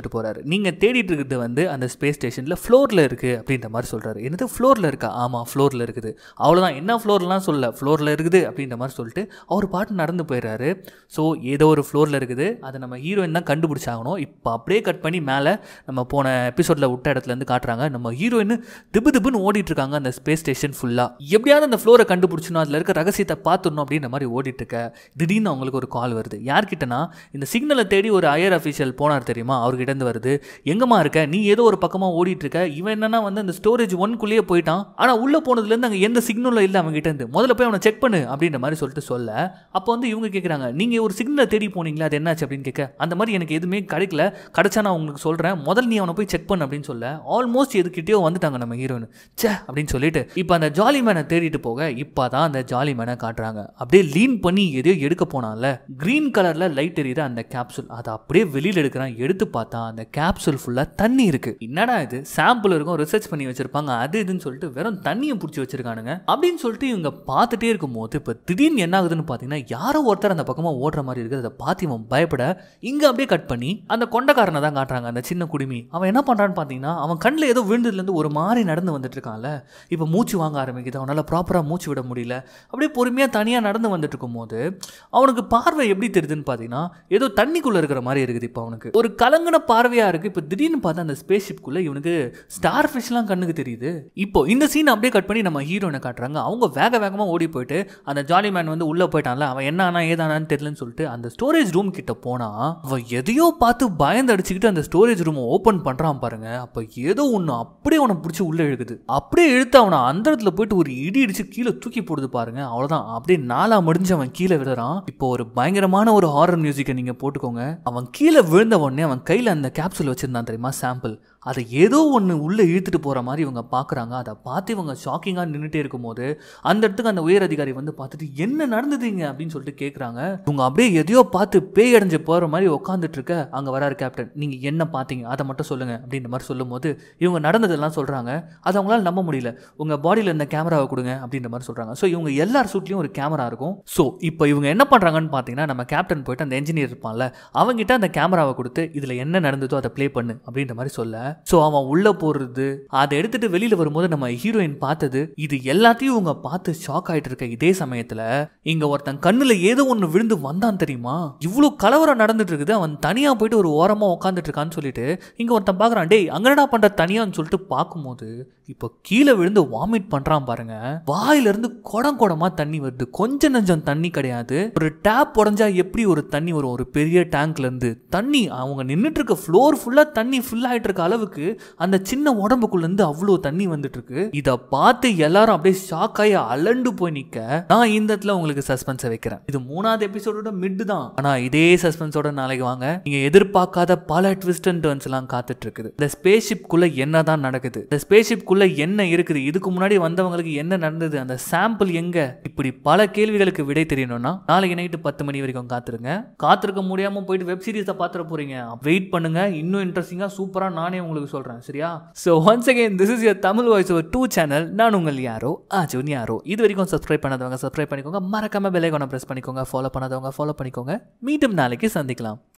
கொடுத்துட்டு போறாரு நீங்க தேடிட்டு இருக்கிறது வந்து அந்த ஸ்பேஸ் ஸ்டேஷன்ல ஃப்ளோர்ல இருக்கு அப்படின்ற மாதிரி சொல்றாரு என்னது ஃப்ளோர்ல இருக்கா ஆமா ஃப்ளோர்ல இருக்குது அவ்வளவுதான் என்ன ஃப்ளோர்லாம் சொல்ல ஃப்ளோர்ல இருக்குது அப்படின்ற மாதிரி சொல்லிட்டு அவர் பாட்டு நடந்து போயிடுறாரு ஸோ ஏதோ ஒரு ஃப்ளோர்ல இருக்குது அதை நம்ம ஹீரோயின் தான் கண்டுபிடிச்சாகணும் இப்போ அப்படியே கட் பண்ணி மேலே நம்ம போன எபிசோட்ல விட்ட இடத்துல இருந்து காட்டுறாங்க நம்ம ஹீரோயின் திபு திபுன்னு ஓடிட்டு இருக்காங்க அந்த ஸ்பேஸ் ஸ்டேஷன் ஃபுல்லா எப்படியாவது அந்த ஃப்ளோரை கண்டுபிடிச்சணும் அதில் இருக்க ரகசியத்தை பார்த்துடணும் அப்படின்ற மாதிரி ஓடிட்டு இருக்க திடீர்னு அவங்களுக்கு ஒரு கால் வருது யார்கிட்டனா இந்த சிக்னலை தேடி ஒரு ஹையர் அஃபீஷியல் போனார் தெரியுமா அவர்கிட்ட இருந்து வருது எங்கம்மா இருக்க நீ ஏதோ ஒரு பக்கமாக ஓடிட்டு இருக்க இவன் என்னன்னா வந்து அந்த ஸ்டோரேஜ் ஒன்குள்ளேயே போயிட்டான் ஆனால் உள்ளே போனதுலேருந்து அங்கே எந்த சிக்னலும் இல்லை அவங்க கிட்ட இருந்து முதல்ல போய் அவனை செக் பண்ணு அப்படின்ற மாதிரி சொல்லிட்டு சொல்ல அப்போ வந்து இவங்க கேட்குறாங்க நீங்கள் ஒரு சிக்னலை தேடி போனீங்களா அது என்னாச்சு அப்படின்னு கேட்க அந்த மாதிரி எனக்கு எதுவுமே கிடைக்கல கிடைச்சா நான் உங்களுக்கு சொல்கிறேன் முதல் நீ அவனை போய் செக் பண்ணு அப்படின்னு சொல்ல ஆல்மோஸ்ட் எதுக்கிட்டேயோ வந்துட்டாங்க நம்ம ஹீரோயின் ச்சே அப்படின்னு சொல்லிட்டு இப்போ அந்த ஜாலி மேனை தேடிட்டு போக இப்போ தான் அந்த ஜாலி மேனை காட்டுறாங்க அப்படியே லீன் பண்ணி எதையோ எடுக்க போனான்ல க்ரீன் கலரில் லைட் எரியுற அந்த கேப்சூல் அதை அப்படியே வெளியில் எடுக்கிறான் எடுத்து பார்த்தா அந்த கேப்சூல் ஃபுல்லாக தண்ணி இருக்கு என்னடா இது சாம்பிள் இருக்கும் ரிசர்ச் பண்ணி வச்சிருப்பாங்க அது இதுன்னு சொல்லிட்டு வெறும் தண்ணியை பிடிச்சி வச்சிருக்கானுங்க அப்படின்னு சொல்லிட்டு இவங்க பார்த்துட்டே இருக்கும்போது இப்போ திடீர்னு என்ன ஆகுதுன்னு பார்த்தீங்கன்னா யாரோ ஒருத்தர் அந்த பக்கமாக ஓடுற மாதிரி இருக்குது அதை பார்த்து இவன் பயப்பட இங்கே அப்படியே கட் பண்ணி அந்த கொண்டக்காரனை தான் காட்டுறாங்க அந்த சின்ன குடுமி அவன் என்ன பண்ணுறான்னு பார்த்தீங்கன்னா அவன் கண்ணில் ஏதோ விழுந்ததுலேருந்து ஒரு மாதிரி நடந்து வந்துட்டு இருக்கான்ல இப்போ மூச்சு வாங்க ஆரம்பிக்குது அவனால் ப்ராப்பராக மூச்சு விட முடியல அப்படியே பொறுமையாக தனியாக நடந்து வந்துட்டு இருக்கும்போது அவனுக்கு பார்வை எப்படி தெரியுதுன்னு பார்த்தீங்கன்னா ஏதோ தண்ணிக்குள்ளே இருக்கிற மாதிரி இருக்குது இப்போ அவனுக்கு ஒரு கலங்கின பார்வையாக இருக்குது இப்போ திடீர்னு பார்த்தா அந்த ஸ்பேஸ் ஷிப்குள்ளே இவனுக்கு ஸ்டார் ஃபிஷ்லாம் கண்ணுக்கு தெரியுது இப்போ இந்த சீன் அப்படியே கட் பண்ணி நம்ம ஹீரோனை காட்டுறாங்க அவங்க வேக வேகமாக ஓடி போயிட்டு அந்த ஜாலி மேன் வந்து உள்ளே போயிட்டான்ல அவன் என்ன ஆனா ஏதானான்னு தெரியலன்னு சொல்லிட்டு அந்த ஸ்டோரேஜ் ரூம் கிட்ட போனா அவன் எதையோ பார்த்து பயந்து அடிச்சுக்கிட்டு அந்த ஸ்டோரேஜ் ரூமை ஓப்பன் பண்ணுறான் பாருங்க அப்போ ஏதோ ஒன்று அப்படியே அவனை பிடிச்சி உள்ளே இழுக்குது அப்படியே இழுத்து அவனை அந்த இடத்துல போயிட்டு ஒரு இடி இடிச்சு கீழே தூக்கி போடுது பாருங்க அவ்வளோதான் அப்படியே நாலா முடிஞ்சு அவன் கீழே விழுறான் இப்போ ஒரு பயங்கரமான ஒரு ஹாரர் மியூசிக்கை நீங்கள் போட்டுக்கோங்க அவன் கீழே விழுந்த உடனே அவன் கையில் அந்த கேப்சூல் வச்சிருந்தான் தெரியுமா சாம்பிள் அதை ஏதோ ஒன்று உள்ளே இழுத்துட்டு போகிற மாதிரி இவங்க பார்க்குறாங்க அதை பார்த்து இவங்க ஷாக்கிங்காக நின்றுட்டே இருக்கும்போது அந்த இடத்துக்கு அந்த உயர் அதிகாரி வந்து பார்த்துட்டு என்ன நடந்ததுங்க அப்படின்னு சொல்லிட்டு கேட்குறாங்க இவங்க அப்படியே எதையோ பார்த்து பேய் அடைஞ்சு போகிற மாதிரி உட்காந்துட்டு இருக்க அங்கே வராரு கேப்டன் நீங்கள் என்ன பார்த்தீங்க அதை மட்டும் சொல்லுங்கள் அப்படின்ற மாதிரி சொல்லும்போது இவங்க நடந்ததெல்லாம் சொல்கிறாங்க அது அவங்களால நம்ப முடியல உங்கள் பாடியில் இந்த கேமராவை கொடுங்க அப்படின்ற மாதிரி சொல்கிறாங்க ஸோ இவங்க எல்லார் சூட்லேயும் ஒரு கேமரா இருக்கும் ஸோ இப்போ இவங்க என்ன பண்ணுறாங்கன்னு பார்த்தீங்கன்னா நம்ம கேப்டன் போயிட்டு அந்த என்ஜினியர் இருப்பான்ல அவங்ககிட்ட அந்த கேமராவை கொடுத்து இதில் என்ன நடந்ததோ அதை ப்ளே பண்ணு அப்படின்ற மாதிரி சொல்ல ஸோ அவன் உள்ளே போடுறது அதை எடுத்துட்டு வெளியில் வரும்போது நம்ம ஹீரோயின் பார்த்தது இது எல்லாத்தையும் இவங்க பார்த்து ஷாக் ஆகிட்டு இருக்க இதே சமயத்தில் இங்கே ஒருத்தன் கண்ணில் ஏதோ ஒன்று விழுந்து வந்தான் தெரியுமா இவ்வளோ கலவரம் நடந்துட்டு இருக்குது அவன் தனியாக போயிட்டு ஒரு ஓரமாக உட்காந்துட்டு இருக்கான்னு சொல்லிட்டு இங்கே ஒருத்தன் பார்க்குறான் டேய் அங்கடா பண்ணுற தனியான்னு சொல்லிட்டு பார்க்கும்போது இப்போ கீழே விழுந்து வாமிட் பண்ணுறான் பாருங்க வாயிலிருந்து குடம் குடமா தண்ணி வருது கொஞ்சம் நஞ்சம் தண்ணி கிடையாது ஒரு டேப் உடஞ்சா எப்படி ஒரு தண்ணி வரும் ஒரு பெரிய டேங்க்ல இருந்து தண்ணி அவங்க நின்றுட்டு இருக்க ஃப்ளோர் ஃபுல்லா தண்ணி ஃபுல் ஆயிட்டு இருக்க அளவுக்கு அந்த சின்ன உடம்புக்குள்ள இருந்து அவ்வளோ தண்ணி வந்துட்டு இருக்கு இதை பார்த்து எல்லாரும் அப்படியே ஷாக் ஆகி அலண்டு போய் நிக்க நான் இந்த இடத்துல உங்களுக்கு சஸ்பென்ஸை வைக்கிறேன் இது மூணாவது எபிசோடோட மிட் தான் ஆனா இதே சஸ்பென்ஸோட நாளைக்கு வாங்க நீங்க எதிர்பார்க்காத பல ட்விஸ்ட் அண்ட் டர்ன்ஸ் எல்லாம் காத்துட்டு இருக்குது இந்த ஸ்பேஸ் ஷிப்குள்ள என்னதான் நடக்குது இந்த ஸ்பேஸ் ஷிப்குள்ள என்ன இருக்குது இதுக்கு முன்னாடி வந்தவங்களுக்கு என்ன நடந்தது அந்த சாம்பிள் எங்க இப்படி பல கேள்விகளுக்கு விடை தெரியணும்னா நாளைக்கு நைட்டு பத்து மணி வரைக்கும் காத்துருங்க காத்திருக்க முடியாம போயிட்டு வெப் சீரிஸை பார்த்துட போறீங்க வெயிட் பண்ணுங்க இன்னும் இன்ட்ரெஸ்டிங்கா சூப்பரா நானே உங்களுக்கு சொல்றேன் சரியா so once again this is your Tamil voice over two channel நான் உங்கள் யாரோ ஆஜுன் யாரோ இது வரைக்கும் சப்ஸ்கிரைப் பண்ணாதவங்க சப்ஸ்கிரைப் பண்ணிக்கோங்க மறக்காம பெல் ஐக்கானை ப்ரெஸ் பண்ணிக்கோங்க ஃபாலோ பண்ணாதவங்க ஃபாலோ பண்ணிக்கோங்க மீண்டும் நாளைக்கு சந்திக்கலாம்